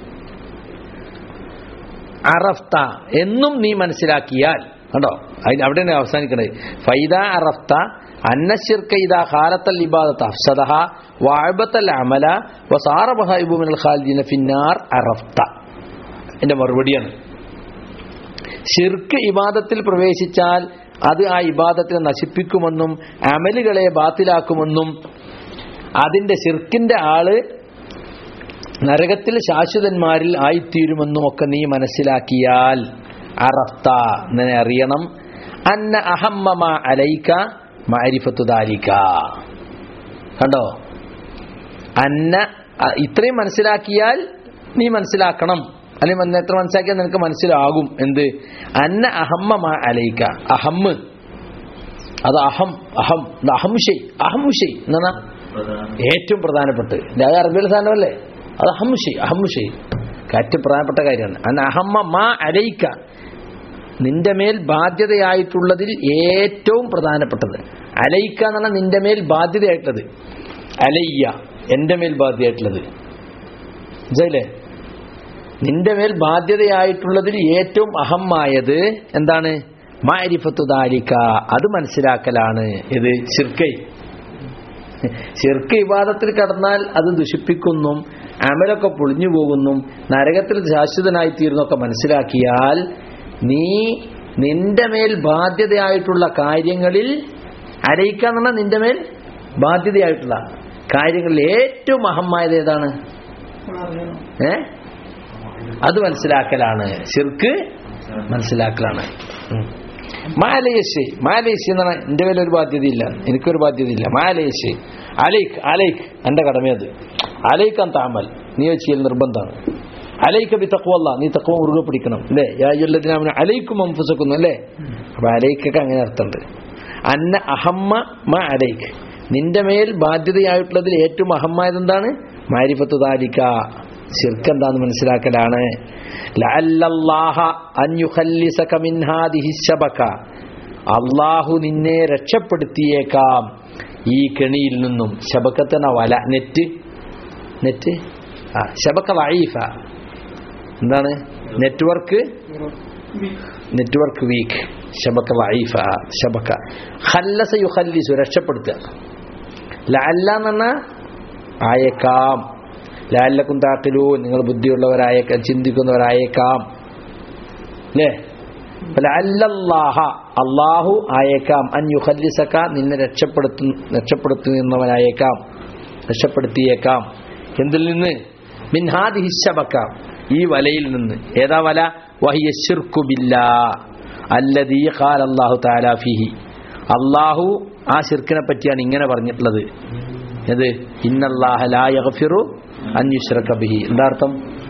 അറഫ്ത എന്നും നീ മനസ്സിലാക്കിയാൽ കണ്ടോ അതിന് അവിടെയാണ് അവസാനിക്കണത് ഫൈദ അറഫ്ത അന്നശിർക്ക ഇതാ ഖാലത്തൽ ഇബാദത്ത് അഫ്സദഹ വഅബത്തൽ അമല വസാറ ബഹൈബു മിനൽ ഖാലിദീന ഫിന്നാർ അറഫ്ത എന്റെ മറുപടിയാണ് ഷിർക്ക് ഇബാദത്തിൽ പ്രവേശിച്ചാൽ അത് ആ ഇബാദത്തിനെ നശിപ്പിക്കുമെന്നും അമലുകളെ ബാത്തിലാക്കുമെന്നും അതിന്റെ ഷിർക്കിന്റെ ആള് നരകത്തിൽ ശാശ്വതന്മാരിൽ ആയിത്തീരുമെന്നുമൊക്കെ നീ മനസ്സിലാക്കിയാൽ അറഫ്ത നിന്നെ അറിയണം അന്ന അഹമ്മമ അലൈക്ക മാരിഫത്തു ദാലിക കണ്ടോ അന്ന അ, ഇത്രയും മനസ്സിലാക്കിയാൽ നീ മനസ്സിലാക്കണം അല്ലെങ്കിൽ മന- എത്ര മനസ്സിലാക്കിയാൽ നിനക്ക് മനസ്സിലാകും എന്ത് അന്ന അഹമ്മമ അലൈക്ക അഹമ്മ് അത് അഹം അഹം ഇത് അഹംഷയ് അഹംഷയ് എന്നാ ഏറ്റവും പ്രധാനപ്പെട്ട് ഇത് അത് അറബിയുടെ സാധനമല്ലേ അത് അഹംഷയ് അഹംഷയ് ഏറ്റവും പ്രധാനപ്പെട്ട കാര്യമാണ് അന്ന അഹമ്മ മാ അലൈക്ക നിന്റെ മേൽ ബാധ്യതയായിട്ടുള്ളതിൽ ഏറ്റവും പ്രധാനപ്പെട്ടത് അലയിക്ക എന്ന് പറഞ്ഞാൽ നിന്റെ മേൽ ബാധ്യതയായിട്ടുള്ളത് അലയ്യ എന്റെ മേൽ ബാധ്യതയായിട്ടുള്ളത് മനസ്സിലായില്ലേ നിന്റെ മേൽ ബാധ്യതയായിട്ടുള്ളതിൽ ഏറ്റവും അഹമ്മായത് എന്താണ് മാരിഫത്തു ദാലിക്ക അത് മനസ്സിലാക്കലാണ് ഇത് ശിർക്കൈ ശിർക്ക് വിവാദത്തിൽ കടന്നാൽ അത് ദുഷിപ്പിക്കുന്നു അമലൊക്കെ പൊളിഞ്ഞു പോകുന്നു നരകത്തിൽ ശാശ്വതനായിത്തീരുന്നൊക്കെ മനസ്സിലാക്കിയാൽ നീ നിന്റെ മേൽ ബാധ്യതയായിട്ടുള്ള കാര്യങ്ങളിൽ അരയിക്കാന്ന് പറഞ്ഞാൽ നിന്റെ മേൽ ബാധ്യതയായിട്ടുള്ള കാര്യങ്ങളിൽ ഏറ്റവും അഹമ്മായത് ഏതാണ് ഏ അത് മനസ്സിലാക്കലാണ് ശിർക്ക് മനസ്സിലാക്കലാണ് ഉം. മാലേശ് മാലേശ് എന്ന് പറഞ്ഞാൽ എൻ്റെ മേലൊരു ബാധ്യതയില്ല എനിക്കൊരു ബാധ്യതയില്ല മാലേശ് അലൈക്ക് അലൈക്ക് എൻ്റെ കടമയത് അലൈക്കാൻ താമൽ നീ ചെയ്യൽ നിർബന്ധമാണ് അലൈക്ക ബി തക്വല്ല നീ തക്വ മുറുകെ പിടിക്കണം അല്ലേ യാജുല്ലദിനാമിന് അലൈക്കും അംഫുസക്കുന്നു അല്ലേ അപ്പൊ അലൈക്കൊക്കെ അങ്ങനെ അർത്ഥമുണ്ട് അന്ന അഹമ്മ മ അലൈക്ക് നിന്റെ മേൽ ബാധ്യതയായിട്ടുള്ളതിൽ ഏറ്റവും അഹമ്മായത് എന്താണ് മാരിഫത്ത് താലിക്ക ശിർക്ക് എന്താന്ന് മനസ്സിലാക്കലാണ് ലഅല്ലല്ലാഹ അൻ യുഖല്ലിസക മിൻ ഹാദിഹി ശബക അള്ളാഹു നിന്നെ രക്ഷപ്പെടുത്തിയേക്കാം ഈ കെണിയിൽ നിന്നും ശബക്കത്തന വല നെറ്റ് നെറ്റ് ആ ശബക്ക വൈഫ എന്താണ് നെറ്റ്വർക്ക് നെറ്റ്വർക്ക് വീക്ക് ശബക്ക വൈഫ ശബക്ക ഖല്ലസ യുഖല്ലിസു രക്ഷപ്പെടുത്തുക ലഅല്ല എന്ന് പറഞ്ഞാൽ ആയേക്കാം ലാലക്കും താക്കിലൂ നിങ്ങൾ ബുദ്ധിയുള്ളവരായേക്കാം ചിന്തിക്കുന്നവരായേക്കാം അല്ലേ അല്ലല്ലാഹ അള്ളാഹു ആയേക്കാം അൻ യുഹല്ലിസക്ക നിന്നെ രക്ഷപ്പെടുത്തു രക്ഷപ്പെടുത്തുന്നവനായേക്കാം രക്ഷപ്പെടുത്തിയേക്കാം എന്തിൽ നിന്ന് മിൻഹാദി ഹിശബക്ക ഈ വലയിൽ നിന്ന് ഏതാ വല വഹിയ ശിർക്കു ബില്ലാ അല്ലദീ ഖാല അല്ലാഹു തആല ഫീഹി അള്ളാഹു ആ ശിർക്കിനെ പറ്റിയാണ് ഇങ്ങനെ പറഞ്ഞിട്ടുള്ളത് ഇത് ഇന്നല്ലാഹ ലാ യഗ്ഫിറു അൻ യുശ്റക ബിഹി എന്താ അർത്ഥം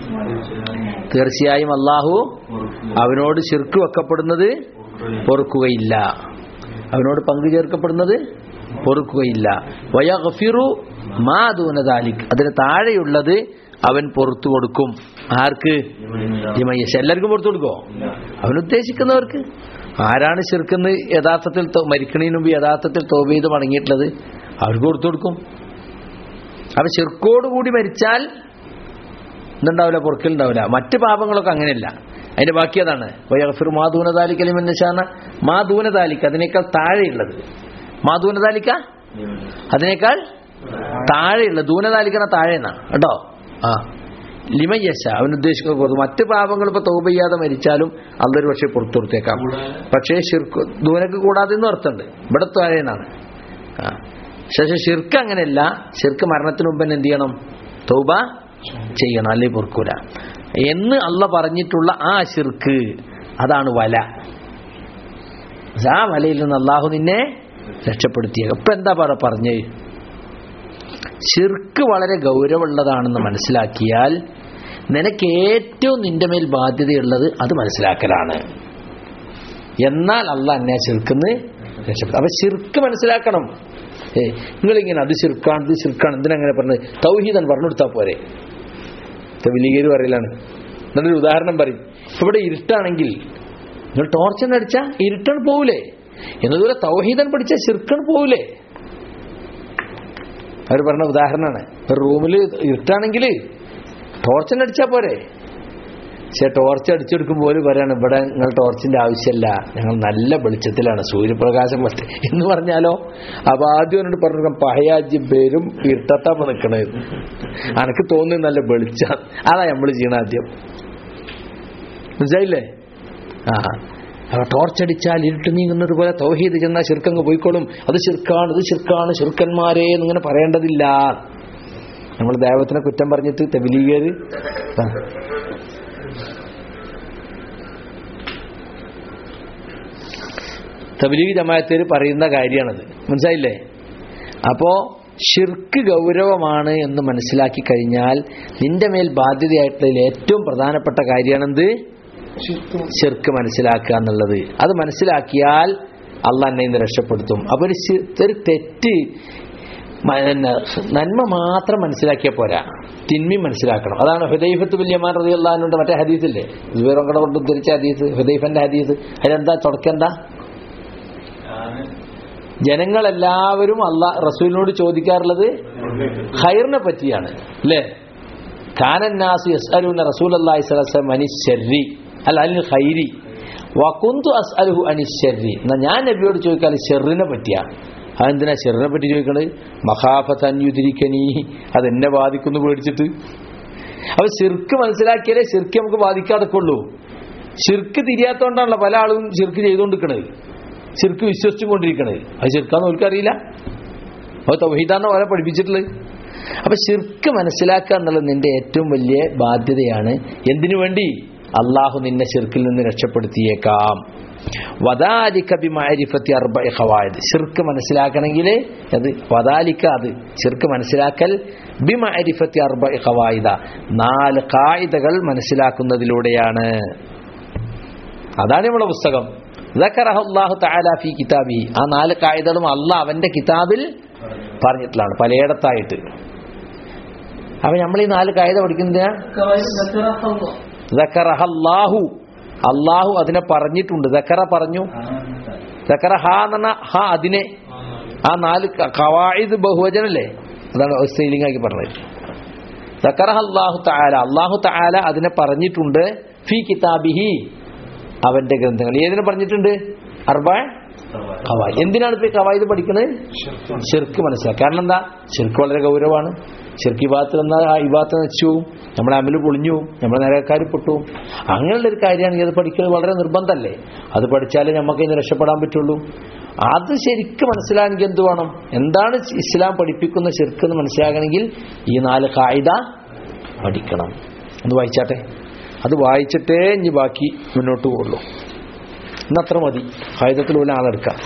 തീർച്ചയായും അള്ളാഹു അവനോട് ശിർക്ക് വെക്കപ്പെടുന്നത് പൊറുക്കുകയില്ല അവനോട് പങ്കു ചേർക്കപ്പെടുന്നത് പൊറുക്കുകയില്ല വയഗ്ഫിറു മാ ദൂനദാലിക് അതിന് താഴെയുള്ളത് അവൻ പുറത്തു കൊടുക്കും ആർക്ക് ലിമയ്യശ എല്ലാവർക്കും പുറത്തു കൊടുക്കോ അവൻ ഉദ്ദേശിക്കുന്നവർക്ക് ആരാണ് ശിർക്കെന്ന് യഥാർത്ഥത്തിൽ തോ- മരിക്കണതിന് മുമ്പ് യഥാർത്ഥത്തിൽ തോപ ചെയ്ത് മടങ്ങിയിട്ടുള്ളത് അവർക്ക് കൊടുത്തു കൊടുക്കും അപ്പൊ ശിർക്കോടുകൂടി മരിച്ചാൽ എന്തുണ്ടാവില്ല പൊറുക്കലുണ്ടാവില്ല മറ്റ് പാപങ്ങളൊക്കെ അങ്ങനെയല്ല അതിന്റെ ബാക്കി അതാണ് വയഫിർ മാധൂനതാലിക്ക് അലിമന്നശാന മാധൂനതാലിക്ക് അതിനേക്കാൾ താഴെയുള്ളത് മാധൂനതാലിക്ക അതിനേക്കാൾ താഴെയുള്ള ദൂനതാലിക്കണ താഴെന്നാ കേട്ടോ ആ ലിമയ്യശ അവൻ ഉദ്ദേശിക്കുന്നത് പുറത്ത് മറ്റ് പാപങ്ങൾ ഇപ്പൊ തൗബ ചെയ്യാതെ മരിച്ചാലും അതൊരു പക്ഷേ പുറത്തു കൊടുത്തേക്കാം പക്ഷേ ഷിർക്ക് ദൂനക്ക് കൂടാതെ എന്ന് അർത്ഥമുണ്ട് ഇവിടെ താഴെന്നാണ് ആ പക്ഷേ ഷിർക്ക് അങ്ങനെയല്ല ഷിർക്ക് മരണത്തിന് മുമ്പ് തന്നെ എന്ത് ചെയ്യണം തൗബ ചെയ്യണം അല്ലെങ്കിൽ പൊറുക്കൂല എന്ന് അല്ല പറഞ്ഞിട്ടുള്ള ആ ഷിർക്ക് അതാണ് വല ആ വലയിൽ നിന്ന് അള്ളാഹു നിന്നെ രക്ഷപ്പെടുത്തിയത് ഇപ്പൊ എന്താ പറ പറഞ്ഞേ ഷിർക്ക് വളരെ ഗൗരവമുള്ളതാണെന്ന് മനസ്സിലാക്കിയാൽ നിനക്ക് ഏറ്റവും നിന്റെ മേൽ ബാധ്യതയുള്ളത് അത് മനസ്സിലാക്കലാണ് എന്നാൽ അല്ല എന്നെ ശിർക്കുന്ന് രക്ഷപ്പെടും അപ്പൊ ശിർക്ക് മനസ്സിലാക്കണം ഏ നിങ്ങളിങ്ങനെ അത് ശിർക്കാണ് ഇത് ശിർക്കാണ് എന്തിനങ്ങനെ പറഞ്ഞത് തൗഹീദൻ പറഞ്ഞു കൊടുത്താൽ പോരെ വിലീകര് പറയലാണ് എന്നൊരു ഉദാഹരണം പറയും ഇപ്പൊ ഇവിടെ ഇരുട്ടാണെങ്കിൽ നിങ്ങൾ ടോർച്ചൻ അടിച്ചാൽ ഇരുട്ടൺ പോവില്ലേ എന്നതുപോലെ തൗഹീദൻ പഠിച്ചാൽ ശിർക്കൺ പോവില്ലേ അവർ പറഞ്ഞ ഉദാഹരണമാണ് ഒരു റൂമിൽ ഇരുട്ടാണെങ്കിൽ ടോർച്ചൻ അടിച്ചാൽ പോരെ പക്ഷെ ടോർച്ച് അടിച്ചെടുക്കുമ്പോൾ പോലും പറയാണ് ഇവിടെ നിങ്ങൾ ടോർച്ചിന്റെ ആവശ്യമില്ല ഞങ്ങൾ നല്ല വെളിച്ചത്തിലാണ് സൂര്യപ്രകാശം പറ്റി എന്ന് പറഞ്ഞാലോ അപ്പൊ ആദ്യം എന്നോട് പറഞ്ഞു പഹയാജ്യം പേരും ഇരുട്ടത്താപ്പ നിൽക്കണത് അനക്ക് തോന്നുന്നത് നല്ല വെളിച്ച അതാ നമ്മൾ ചെയ്യണ ആദ്യം മനസ്സിലായില്ലേ ആ അവ ടോർച്ചടിച്ചാൽ ഇരുട്ട് നീങ്ങുന്നത് പോലെ തൗഹീദ് ചെന്നാൽ ശിർക്കങ്ങ് പോയിക്കോളും അത് ശിർക്കാണ് ഇത് ശിർക്കാണ് ശിർക്കന്മാരെ എന്നിങ്ങനെ പറയേണ്ടതില്ല നമ്മൾ ദൈവത്തിനെ കുറ്റം പറഞ്ഞിട്ട് തെബിലീകര് തബിലീഗ് ജമാഅത്തേര് പറയുന്ന കാര്യമാണത് മനസ്സിലായില്ലേ അപ്പോ ഷിർക്ക് ഗൗരവമാണ് എന്ന് മനസ്സിലാക്കി കഴിഞ്ഞാൽ നിന്റെ മേൽ ബാധ്യതയായിട്ടുള്ള ഏറ്റവും പ്രധാനപ്പെട്ട കാര്യമാണെന്ത് ഷിർക്ക് മനസ്സിലാക്കുക എന്നുള്ളത് അത് മനസ്സിലാക്കിയാൽ അള്ളാഹ് എന്നെ ഇന്ന് രക്ഷപ്പെടുത്തും അപ്പൊ ഒരു ശി- ഒരു തെറ്റ് മ- പിന്നെ നന്മ മാത്രം മനസ്സിലാക്കിയാൽ പോരാ തിന്മി മനസ്സിലാക്കണം അതാണ് ഹുദൈഫത്ത് ബില്യമാൻ റതി അള്ളഹാനുണ്ട് മറ്റേ ഹദീസില്ലേ ഇവരൊക്കെ കൊണ്ട് ഉദ്ധരിച്ച ഹദീസ് ഹുദൈഫന്റെ ഹദീസ് അതിലെന്താ തുടക്കെന്താ ജനങ്ങളെല്ലാവരും അള്ളാ റസൂലിനോട് ചോദിക്കാറുള്ളത് ഖൈറിനെ പറ്റിയാണ് അല്ലേ കാനന്നാസ് യസ്അലൂന റസൂൽ അള്ളാഹി സ്വലം അനി ശരി അല്ല അനിൽ ഖൈരി വകുന്തു അസ്അലുഹു അനി ശരി എന്നാ ഞാൻ നബിയോട് ചോദിക്കാൻ ഷെറിനെ പറ്റിയാ അതെന്തിനാ ഷെറിനെ പറ്റി ചോദിക്കണത് മഹാഫത്ത് അന്യുതിരിക്കനീ അതെന്നെ ബാധിക്കുന്നു പേടിച്ചിട്ട് അപ്പൊ ശിർക്ക് മനസ്സിലാക്കിയാലേ ശിർക്ക് നമുക്ക് ബാധിക്കാതൊക്കെ ശിർക്ക് തിരിയാത്തോണ്ടാണല്ലോ പല ആളും ശിർക്ക് ചെയ്തുകൊണ്ടിരിക്കണത് ശിർക്ക് വിശ്വസിച്ചും കൊണ്ടിരിക്കണത് അത് ശിർക്കാന്ന് ഓർക്കറിയില്ല അത് തൗഹീദാന്ന് ഓരോ പഠിപ്പിച്ചിട്ടുള്ളത് അപ്പൊ ശിർക്ക് മനസ്സിലാക്കുക എന്നുള്ളത് നിന്റെ ഏറ്റവും വലിയ ബാധ്യതയാണ് എന്തിനു വേണ്ടി അള്ളാഹു നിന്നെ ശിർക്കിൽ നിന്ന് രക്ഷപ്പെടുത്തിയേക്കാം വദാലിക്ക ബിമാരിഫത്തി അർബ ഖവായത് ശിർക്ക് മനസ്സിലാക്കണമെങ്കിൽ അത് വദാലിക്ക അത് ശിർക്ക് മനസ്സിലാക്കൽ ബിമാരിഫത്തി അർബ ഖവായിദ നാല് കായിതകൾ മനസ്സിലാക്കുന്നതിലൂടെയാണ് അതാണ് നമ്മുടെ പുസ്തകം ذكرها الله تعالى في കിതാബി ആ നാല് കായിതകളും അള്ളാഹ് അവന്റെ കിതാബിൽ പറഞ്ഞിട്ടുള്ളതാണ് പലയിടത്തായിട്ട് അപ്പൊ നമ്മൾ ഈ നാല് കായിത പഠിക്കുന്നതിനാ ذكرها الله അള്ളാഹു അതിനെ പറഞ്ഞിട്ടുണ്ട് ദക്കറ പറഞ്ഞു ദക്കറ ഹ എന്ന ഹ അതിനെ ആ നാല് കവായിദ് ബഹുവചനല്ലേ അതാണ് സ്ത്രീലിംഗ് ആക്കി പറഞ്ഞത് ദക്കറഹ അള്ളാഹു താല അള്ളാഹു താല അതിനെ പറഞ്ഞിട്ടുണ്ട് ഫി കിതാബിഹി അവന്റെ ഗ്രന്ഥങ്ങൾ ഏതിനെ പറഞ്ഞിട്ടുണ്ട് അർബ കവായ് എന്തിനാണ് ഇപ്പൊ ഈ കവായത് പഠിക്കുന്നത് ഷിർക്ക് മനസ്സിലാക്കുക കാരണം എന്താ ഷിർക്ക് വളരെ ഗൗരവമാണ് ഷിർക്ക് ഇബാത്ത് എന്നാൽ ആ ഇബാത്ത് നശിച്ചു പോവും നമ്മുടെ അമല് പൊളിഞ്ഞു പോവും നമ്മുടെ നിരക്കാർ പൊട്ടുവും അങ്ങനെയുള്ള ഒരു കാര്യമാണെങ്കിൽ അത് പഠിക്കുന്നത് വളരെ നിർബന്ധമല്ലേ അത് പഠിച്ചാലേ നമുക്ക് ഇന്ന് രക്ഷപ്പെടാൻ പറ്റുള്ളൂ അത് ശരിക്കും മനസ്സിലാകണമെങ്കിൽ എന്ത് വേണം എന്താണ് ഇസ്ലാം പഠിപ്പിക്കുന്ന ഷിർക്ക് എന്ന് മനസ്സിലാകണമെങ്കിൽ ഈ നാല് കായിക പഠിക്കണം അത് വായിച്ചാട്ടെ അത് വായിച്ചിട്ടേ ഇനി ബാക്കി മുന്നോട്ട് പോകുള്ളൂ ഇന്നത്ര മതി കായികത്തിൽ പോലെ ആളെടുക്കാം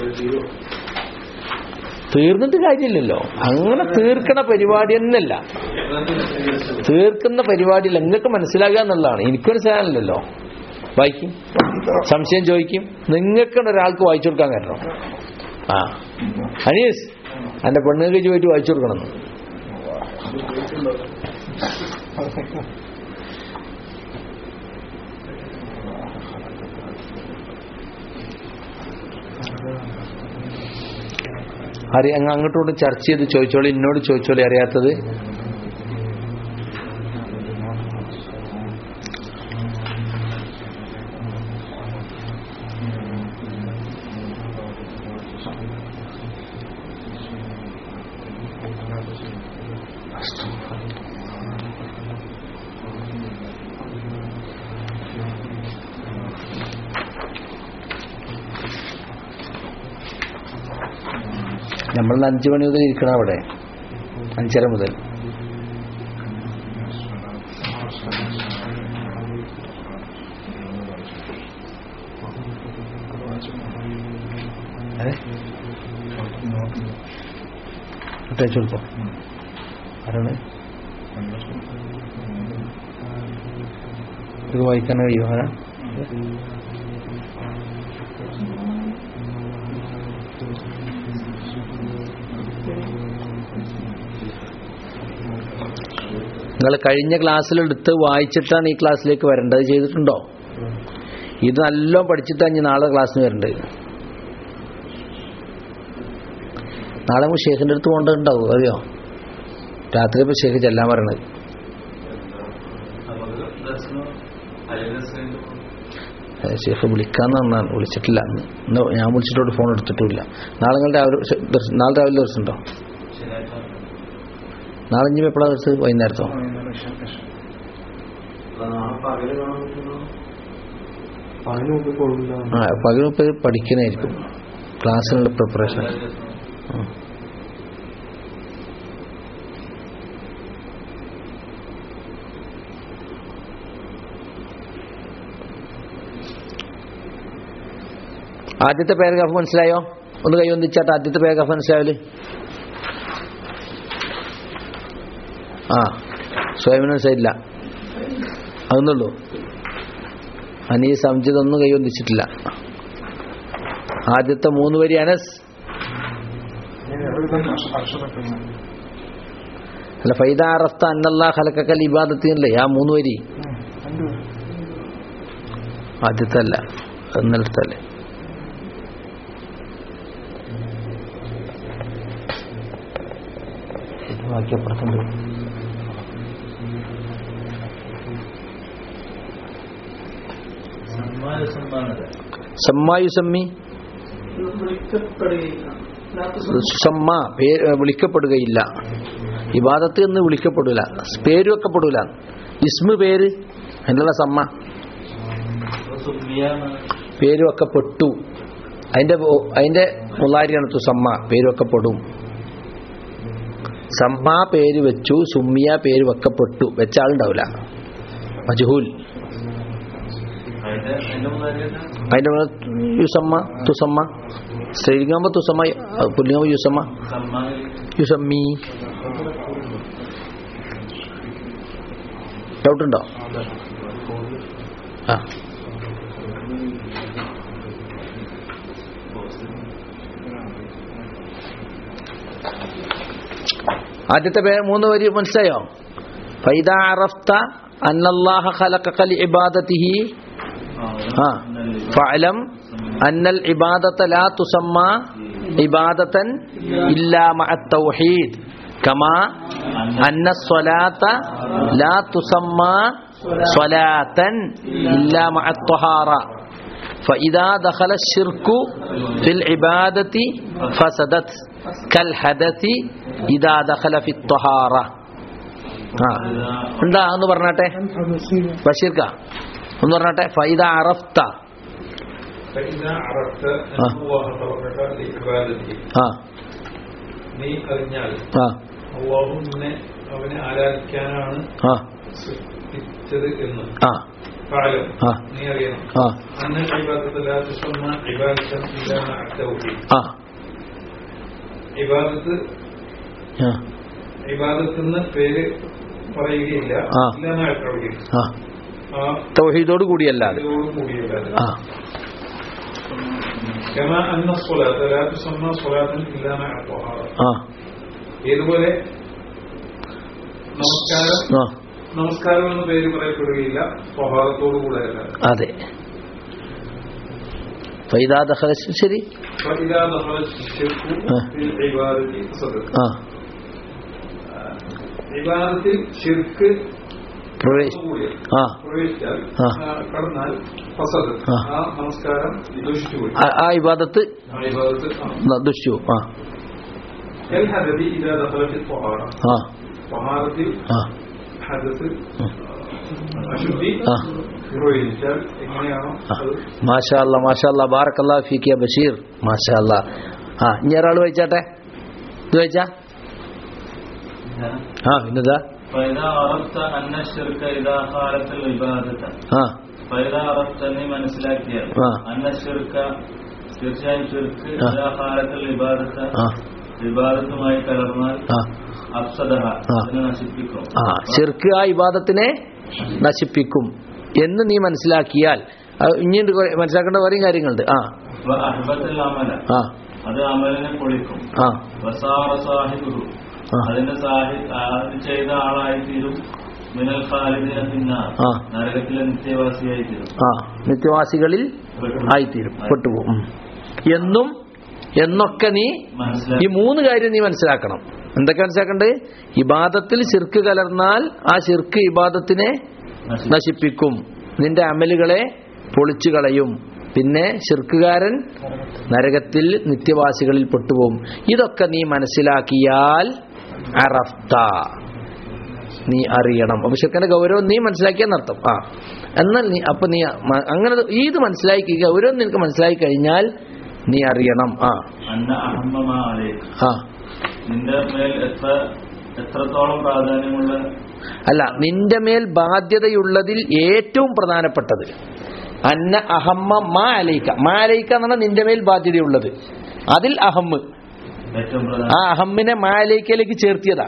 തീർന്നിട്ട് കാര്യമില്ലല്ലോ അങ്ങനെ തീർക്കണ പരിപാടി തന്നെയല്ല തീർക്കുന്ന പരിപാടിയിൽ നിങ്ങൾക്ക് മനസ്സിലാകുക എന്നുള്ളതാണ് എനിക്ക് മനസ്സിലാകാനല്ലോ വായിക്കും സംശയം ചോദിക്കും നിങ്ങൾക്ക് ഒരാൾക്ക് വായിച്ചു കൊടുക്കാൻ കാരണം ആ അനീസ് എന്റെ പെണ്ണുങ്ങൾക്ക് ചോദിച്ചു വായിച്ചു കൊടുക്കണം അറിയ അങ്ങ് അങ്ങോട്ടും ചർച്ച ചെയ്ത് ചോദിച്ചോളി എന്നോട് ചോദിച്ചോളി അറിയാത്തത് നമ്മൾ അഞ്ചു മണി മുതൽ ഇരിക്കണം അവിടെ അഞ്ചര മുതൽ ഏ? ഇട്ടയച്ചു കൊടുത്തോ ആരാണ് ഇത് വായിക്കാൻ കഴിയുമോ ആരാ നിങ്ങൾ കഴിഞ്ഞ ക്ലാസ്സിലെടുത്ത് വായിച്ചിട്ടാണ് ഈ ക്ലാസ്സിലേക്ക് വരേണ്ടത് ചെയ്തിട്ടുണ്ടോ ഇത് നല്ലോണം പഠിച്ചിട്ടാണ് ഇനി നാളെ ക്ലാസ്സിന് വരേണ്ടത് നാളെ നമുക്ക് ഷേഖിൻ്റെ അടുത്ത് പോകേണ്ടതുണ്ടാവും അറിയോ രാത്രി ഇപ്പോൾ ഷേഖ് ചെല്ലാൻ പറയണത് ഏ, ഷേഖ് വിളിക്കാന്ന് പറഞ്ഞാണ് വിളിച്ചിട്ടില്ല ഇന്ന് ഇന്ന് ഞാൻ വിളിച്ചിട്ടോട് ഫോൺ എടുത്തിട്ടുമില്ല നാളെ നിങ്ങൾ രാവിലെ ദർശ- നാളെ രാവിലെ ദിവസം ഉണ്ടോ നാളെ ഇനി എപ്പോഴാണ് ദിവസം വൈകുന്നേരത്തോ അതിന് മുമ്പ് കൊള്ളില്ല ആ പകലിപ്പോ പഠിക്കണായിരിക്കും ക്ലാസ്സിനുള്ള പ്രിപ്പറേഷൻ ആദ്യത്തെ പാരഗ്രാഫ് മനസ്സിലായോ ഒന്ന് കൈ ഒന്നിച്ചാട്ട് ആദ്യത്തെ പാരഗ്രാഫ് മനസ്സിലാവല് ആ സ്വയം മനസ്സിലായില്ല അതൊന്നുള്ളൂ അനീ സംജിതൊന്നും കൈ ഒന്നിച്ചിട്ടില്ല ആദ്യത്തെ മൂന്ന് വരി അനസ് അല്ല ഫൈദ അറഫ്ത അന്നല്ലാ ഖലക്കൽ ഇബാദത്തിനല്ലേ ആ മൂന്ന് വരി ആദ്യത്തെ അല്ല ഇന്നലത്തല്ലേ ബാക്കി അപ്പുറത്തുണ്ട് സമ്മായു സമ്മി സമ്മ പേ- വിളിക്കപ്പെടുകയില്ല ഇബാദത്ത് എന്ന് വിളിക്കപ്പെടില്ല പേര് വെക്കപ്പെടില്ല ഇസ്മു പേര് അതിനുള്ള സമ്മ പേര് വെക്കപ്പെട്ടു അതിന്റെ ഓ- അതിന്റെ മുള്ളാരിയാണ് തുസമ്മ പേര് വെക്കപ്പെടും സമ്മ പേര് വെച്ചു സുമ്മിയ പേര് വെക്കപ്പെട്ടു വെച്ച ആളുണ്ടാവില്ല മജഹൂൽ അതിന്റെ മുകളിൽ യുസമ്മ തുസമ്മ സ്ത്രീലിംഗാകുമ്പോ തുസമ്മ പുല്ലിംഗാകുമ്പോ യുസമ്മ യുസമ്മി ഡൗട്ട് ഉണ്ടോ ആ ആദ്യത്തെ പേ മൂന്ന് വരി മനസ്സിലായോ ഫൈദ അറഫ്ത അന്നല്ലാഹ ഖലഖക ലിഇബാദതിഹി ആ ഫഅലം അന്നൽ ഇബാദത ലാ തുസമ്മ ഇബാദതൻ ഇല്ലാ മഅ തൗഹീദ് കമാ അന്ന സ്വലാത്ത ലാ തുസമ്മ സ്വലാത്തൻ ഇല്ലാ മഅ ത്വഹാറ فإذا دخل الشرك في العبادة فسدت كالحدث إذا دخل في الطهارة ആ എന്താ ഒന്ന് പറഞ്ഞാട്ടെ ബഷീർക്ക ഒന്ന് പറഞ്ഞാട്ടെ ഫൈദ അറഫ്ത فإذا عرفت آه. أن الله خلقك لعبادته ആ നീ അറിഞ്ഞാൽ ആ അള്ളാഹു നിന്നെ അവനെ ആരാധിക്കാനാണ് ആ സൃഷ്ടിച്ചത് എന്ന് ആ കാലം ആ. നീ അറിയണം ആ അന്ന ഇബാദത്ത് ലാ തുസമ്മ ഇബാദത്തൻ ഇല്ലാ മഅ തൗഹീദ് ആ ഇബാദത്ത് ആ ഇബാദത്ത് എന്ന് പേര് പറയുകയില്ല ആ. ഇല്ലാ മഅ തൗഹീദ് ആ ആ തൗഹീദോട് കൂടിയല്ലാതെ ഇതോട് കൂടിയല്ലാതെ ആ كما أن الصلاة لا تسمى صلاة إلا مع الطهارة ആ ഏതുപോലെ നമസ്കാരം ആ നമസ്കാരം എന്ന പേര് പറയപ്പെടുകയില്ല സ്വഭാവത്തോടു കൂടെ അല്ലാതെ അതെ ഫൈദ ദഖല ശരി فإذا دخل الشرك آه. في العبادة فسد ആ ഇബാദത്തിൽ ഷിർക്ക് പ്രവേശ കൂടിയ ആ പ്രവേശിച്ചാൽ ആ. ആ, കടന്നാൽ ഫസദ് ആ. ആ നമസ്കാരം ദുഷിച്ചുപോയി ആ- ആ ഇബാദത്ത് ആ ഇബാദത്ത് ന- ദുഷിച്ചു ആ الحدث إذا دخل في الطهارة ആ طهارത്തിൽ ആ ഹദത്ത് ഉം. അശുദ്ധി ആ നിർവഹിച്ചാൽ എങ്ങനെയാണോ ആ. അത് മാഷാ അല്ലാ മാഷാ അല്ലാ ബാറക്കല്ലാ ഫീക്കിയ ബഷീർ മാഷാ അല്ലാ ആ ഇനി ഒരാൾ വായിച്ചാട്ടെ ഇത് വായിച്ചാ ആ ഇന്നതാ فإذا عرفت أن الشرك إذا خالف العبادة ആ فإذا عرفت നീ മനസ്സിലാക്കിയാൽ ആ. أن الشرك തീർച്ചയായും ഷിർക്ക് ആ. إذا خالف العبادة ആ വിവാദത്തുമായി കലർന്നാൽ ആ അപ്സദഹ ആ. അതിനെ നശിപ്പിക്കും ആ ഷിർക്ക് ആ ഇബാദത്തിനെ നശിപ്പിക്കും എന്ന് നീ മനസ്സിലാക്കിയാൽ അത് ഇനിയുണ്ട് കുറെ- മനസ്സിലാക്കേണ്ട വേറെയും കാര്യങ്ങളുണ്ട് ആ അഹബത്തിൽ അമല ആ അത് അമലിനെ പൊളിക്കും ആ വസാറ സാഹിബുഹു ആ. അതിന്റെ സാഹി അത് ചെയ്ത ആളായി തീരും മിനൽ ഖാലിദിനെ തിന്നാ ആ. നരകത്തിലെ നിത്യവാസിയായി തീരും ആ നിത്യവാസികളിൽ ആയിത്തീരും പെട്ടുപോകും ഉം. എന്നും എന്നൊക്കെ നീ ഈ മനസ്സിലാക്കി മൂന്ന് കാര്യം നീ മനസ്സിലാക്കണം എന്തൊക്കെ മനസ്സിലാക്കണ്ടേ ഇബാദത്തിൽ ശിർക്ക് കലർന്നാൽ ആ ശിർക്ക് ഇബാദത്തിനെ നശിപ്പിക്കും നിന്റെ അമലുകളെ പൊളിച്ചു കളയും പിന്നെ ശിർക്കുകാരൻ നരകത്തിൽ നിത്യവാസികളിൽ പെട്ടുപോകും ഇതൊക്കെ നീ മനസ്സിലാക്കിയാൽ അറഫ്ത നീ അറിയണം അപ്പൊ ശിർക്കന്റെ ഗൗരവം നീ മനസ്സിലാക്കിയെന്നർത്ഥം ആ എന്നാൽ നീ അപ്പൊ നീ മ- അങ്ങനെ ഇത് മനസ്സിലാക്കി കഴിയുക ഓരോന്ന് നിനക്ക് മനസ്സിലാക്കി കഴിഞ്ഞാൽ നീ അറിയണം ആ അന്ന അഹമ്മമാലേ ആ നിന്റെ മേൽ എത്ര എത്രത്തോളം പ്രാധാന്യമുള്ള അല്ല നിന്റെ മേൽ ബാധ്യതയുള്ളതിൽ ഏറ്റവും പ്രധാനപ്പെട്ടത് അന്ന അഹമ്മ മാ അലൈക്ക മാ അലൈക്ക എന്ന് പറഞ്ഞാൽ നിന്റെ മേൽ ബാധ്യതയുള്ളത് അതിൽ അഹമ്മ് ഏറ്റവും ആ പ്രധാന അഹമ്മിനെ മാ അലൈക്കയിലേക്ക് ചേർത്തിയതാ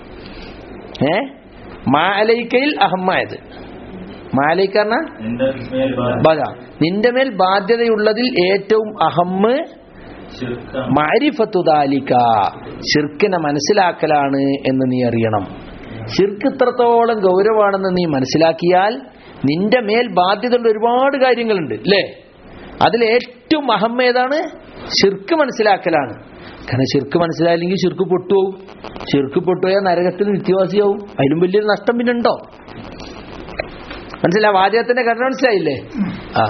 ഏ മാ അലൈക്കയിൽ അഹമ്മായത് മാ അലൈക്ക പറഞ്ഞാ നിന്റെ മേൽ ബാധ നിന്റെ മേൽ ബാധ്യതയുള്ളതിൽ ഏറ്റവും അഹമ്മ് ശിർക്ക മാരിഫത്തു ദാലിക ഷിർക്കിനെ മനസ്സിലാക്കലാണ് എന്ന് നീ അറിയണം ഷിർക്ക് ഇത്രത്തോളം ഗൗരവമാണെന്ന് നീ മനസ്സിലാക്കിയാൽ നിന്റെ മേൽ ബാധ്യതയുള്ള ഒരുപാട് കാര്യങ്ങളുണ്ട് അല്ലേ അതിൽ ഏറ്റവും അഹമ്മ ഏതാണ് ഷിർക്ക് മനസ്സിലാക്കലാണ് കാരണം ഷിർക്ക് മനസ്സിലായില്ലെങ്കിൽ ഷിർക്ക് പൊട്ടുപോകും ഷിർക്ക് പൊട്ടുപോയാൽ നരകത്തിൽ നിത്യവാസിയാവും അതിലും വലിയൊരു നഷ്ടം പിന്നെ ഉണ്ടോ മനസ്സിലാ വാചകത്തിന്റെ ഘടന മനസ്സിലായില്ലേ ആ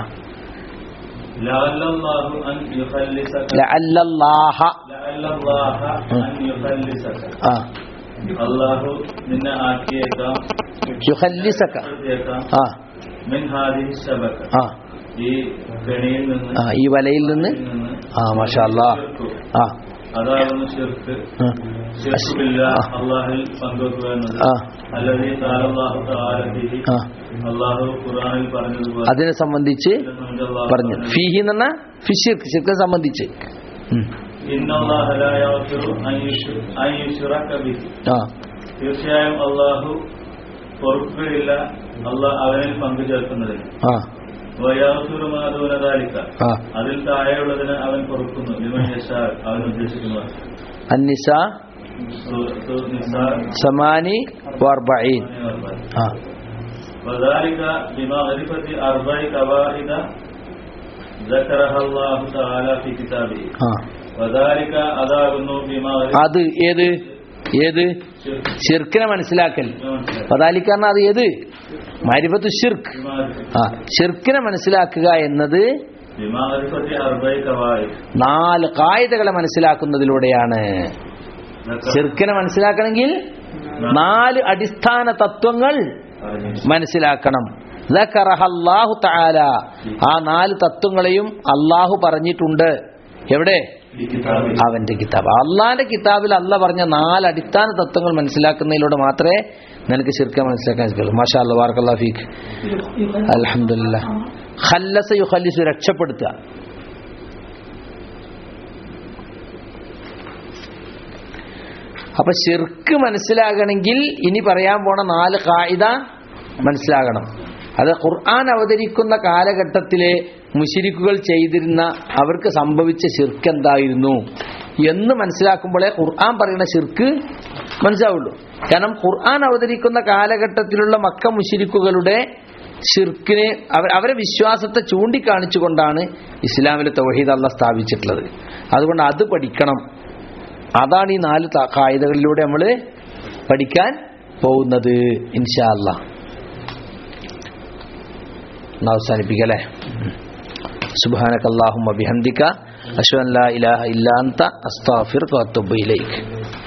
ലഅല്ലല്ലാഹു അൻ യുഖല്ലിസക ലഅല്ലല്ലാഹ ലഅല്ലല്ലാഹ അൻ യുഖല്ലിസക ആ അല്ലാഹു നിന്നെ ആക്കിയേക്കാം യുഖല്ലിസക ആക്കിയേക്കാം ആ മിൻ ഹാദിഹി ശബക ആ ഈ കെണിയിൽ നിന്ന് ആ ഈ വലയിൽ നിന്ന് നിന്ന് ആ മാഷാ അല്ലാ ശിർക്ക്. ആ അതാകുന്നു ഷിർക്ക് ആ. ശിർക്കില്ല അള്ളാഹിൽ പങ്കുവെക്കുക എന്നത് ആ അല്ലതീ താലല്ലാഹു തആലഹി ആ അള്ളാഹു ഖുർആനിൽ പറഞ്ഞതുപോലെ അതിനെ സംബന്ധിച്ച് അള്ളാഹു പറഞ്ഞു ഫീഹി എന്ന് പറഞ്ഞാൽ ഫിഷിർക്ക് ശിർക്കിനെ സംബന്ധിച്ച് ഉം. ഇന്നല്ലാഹ ലാ യഗ്ഫിറു അൻ യുശ്ര- അൻ യുശ്റക ബിഹി ആ തീർച്ചയായും അള്ളാഹു പൊറുക്കുകയില്ല അള്ളാഹ് അവനിൽ പങ്കു ചേർക്കുന്നതിന് ആ വയാസുരമാതൂനതാലിക്ക ആ അതിൽ താഴെയുള്ളതിന് അവൻ പൊറുക്കുന്നു ലിമൻ യശാ അവൻ ഉദ്ദേശിക്കുന്നവർ അന്നിസ സൂറത്തു നിസാ സമാനി വർബഈൻ ആ وذلك بمعرفة أربع قواعد ذكرها الله تعالى في كتابه ആ وذلك അതാകുന്നു بمعرفة അത് ഏത് ഏത് ഷിർക്കിനെ മനസ്സിലാക്കൽ പതാലിക്കാരന അത് ഏത് മാരിഫത്ത് ഷിർക്ക് ആ ഷിർക്കിനെ മനസ്സിലാക്കുക എന്നത് بمعرفة أربع قواعد നാല് കായികകളെ മനസ്സിലാക്കുന്നതിലൂടെയാണ് ഷിർക്കിനെ മനസ്സിലാക്കണമെങ്കിൽ നാല് അടിസ്ഥാന തത്വങ്ങൾ മനസ്സിലാക്കണം ذكرها അല്ലാഹു തആല ആ നാല് തത്വങ്ങളെയും അള്ളാഹു പറഞ്ഞിട്ടുണ്ട് എവിടെ ഈ കിതാബിൽ അവന്റെ കിതാബ് അള്ളാന്റെ കിതാബിൽ അല്ല പറഞ്ഞ നാല് അടിസ്ഥാന തത്വങ്ങൾ മനസ്സിലാക്കുന്നതിലൂടെ മാത്രമേ നിനക്ക് ശിർക്ക മനസ്സിലാക്കാൻ സാധിക്കുള്ളൂ മാഷാ അല്ലാ ബാറക്കല്ലാ ഫീക്ക് അൽഹംദുലില്ലാ ഖല്ലസ യുഖല്ലിസു രക്ഷപ്പെടുത്തുക അപ്പൊ ശിർക്ക് മനസ്സിലാകണമെങ്കിൽ ഇനി പറയാൻ പോണ നാല് കായിക മനസ്സിലാകണം അത് ഖുർആൻ അവതരിക്കുന്ന കാലഘട്ടത്തിലെ മുഷിരിക്കുകൾ ചെയ്തിരുന്ന അവർക്ക് സംഭവിച്ച ശിർക്ക് എന്തായിരുന്നു എന്ന് മനസ്സിലാക്കുമ്പോഴേ ഖുർആൻ പറയുന്ന ശിർക്ക് മനസ്സിലാവുള്ളൂ കാരണം ഖുർആൻ അവതരിക്കുന്ന കാലഘട്ടത്തിലുള്ള മക്ക മുഷിരിക്കുകളുടെ ഷിർക്കിനെ അവർ അവരെ വിശ്വാസത്തെ ചൂണ്ടിക്കാണിച്ചുകൊണ്ടാണ് ഇസ്ലാമിലെ തൗഹീദ് അല്ല സ്ഥാപിച്ചിട്ടുള്ളത് അതുകൊണ്ട് അത് പഠിക്കണം അതാണ് ഈ നാല് ത- കായികകളിലൂടെ നമ്മൾ പഠിക്കാൻ പോകുന്നത് ഇൻഷാ അല്ല എന്നാ അവസാനിപ്പിക്കല്ലേ സുബാനക അള്ളാഹുമ്മ ബിഹംദിക അഷ്ഹദു അൻ ലാ ഇലാഹ ഇല്ലാ അൻത അസ്തഗ്ഫിറുക വഅത്തുബു ഇലൈക്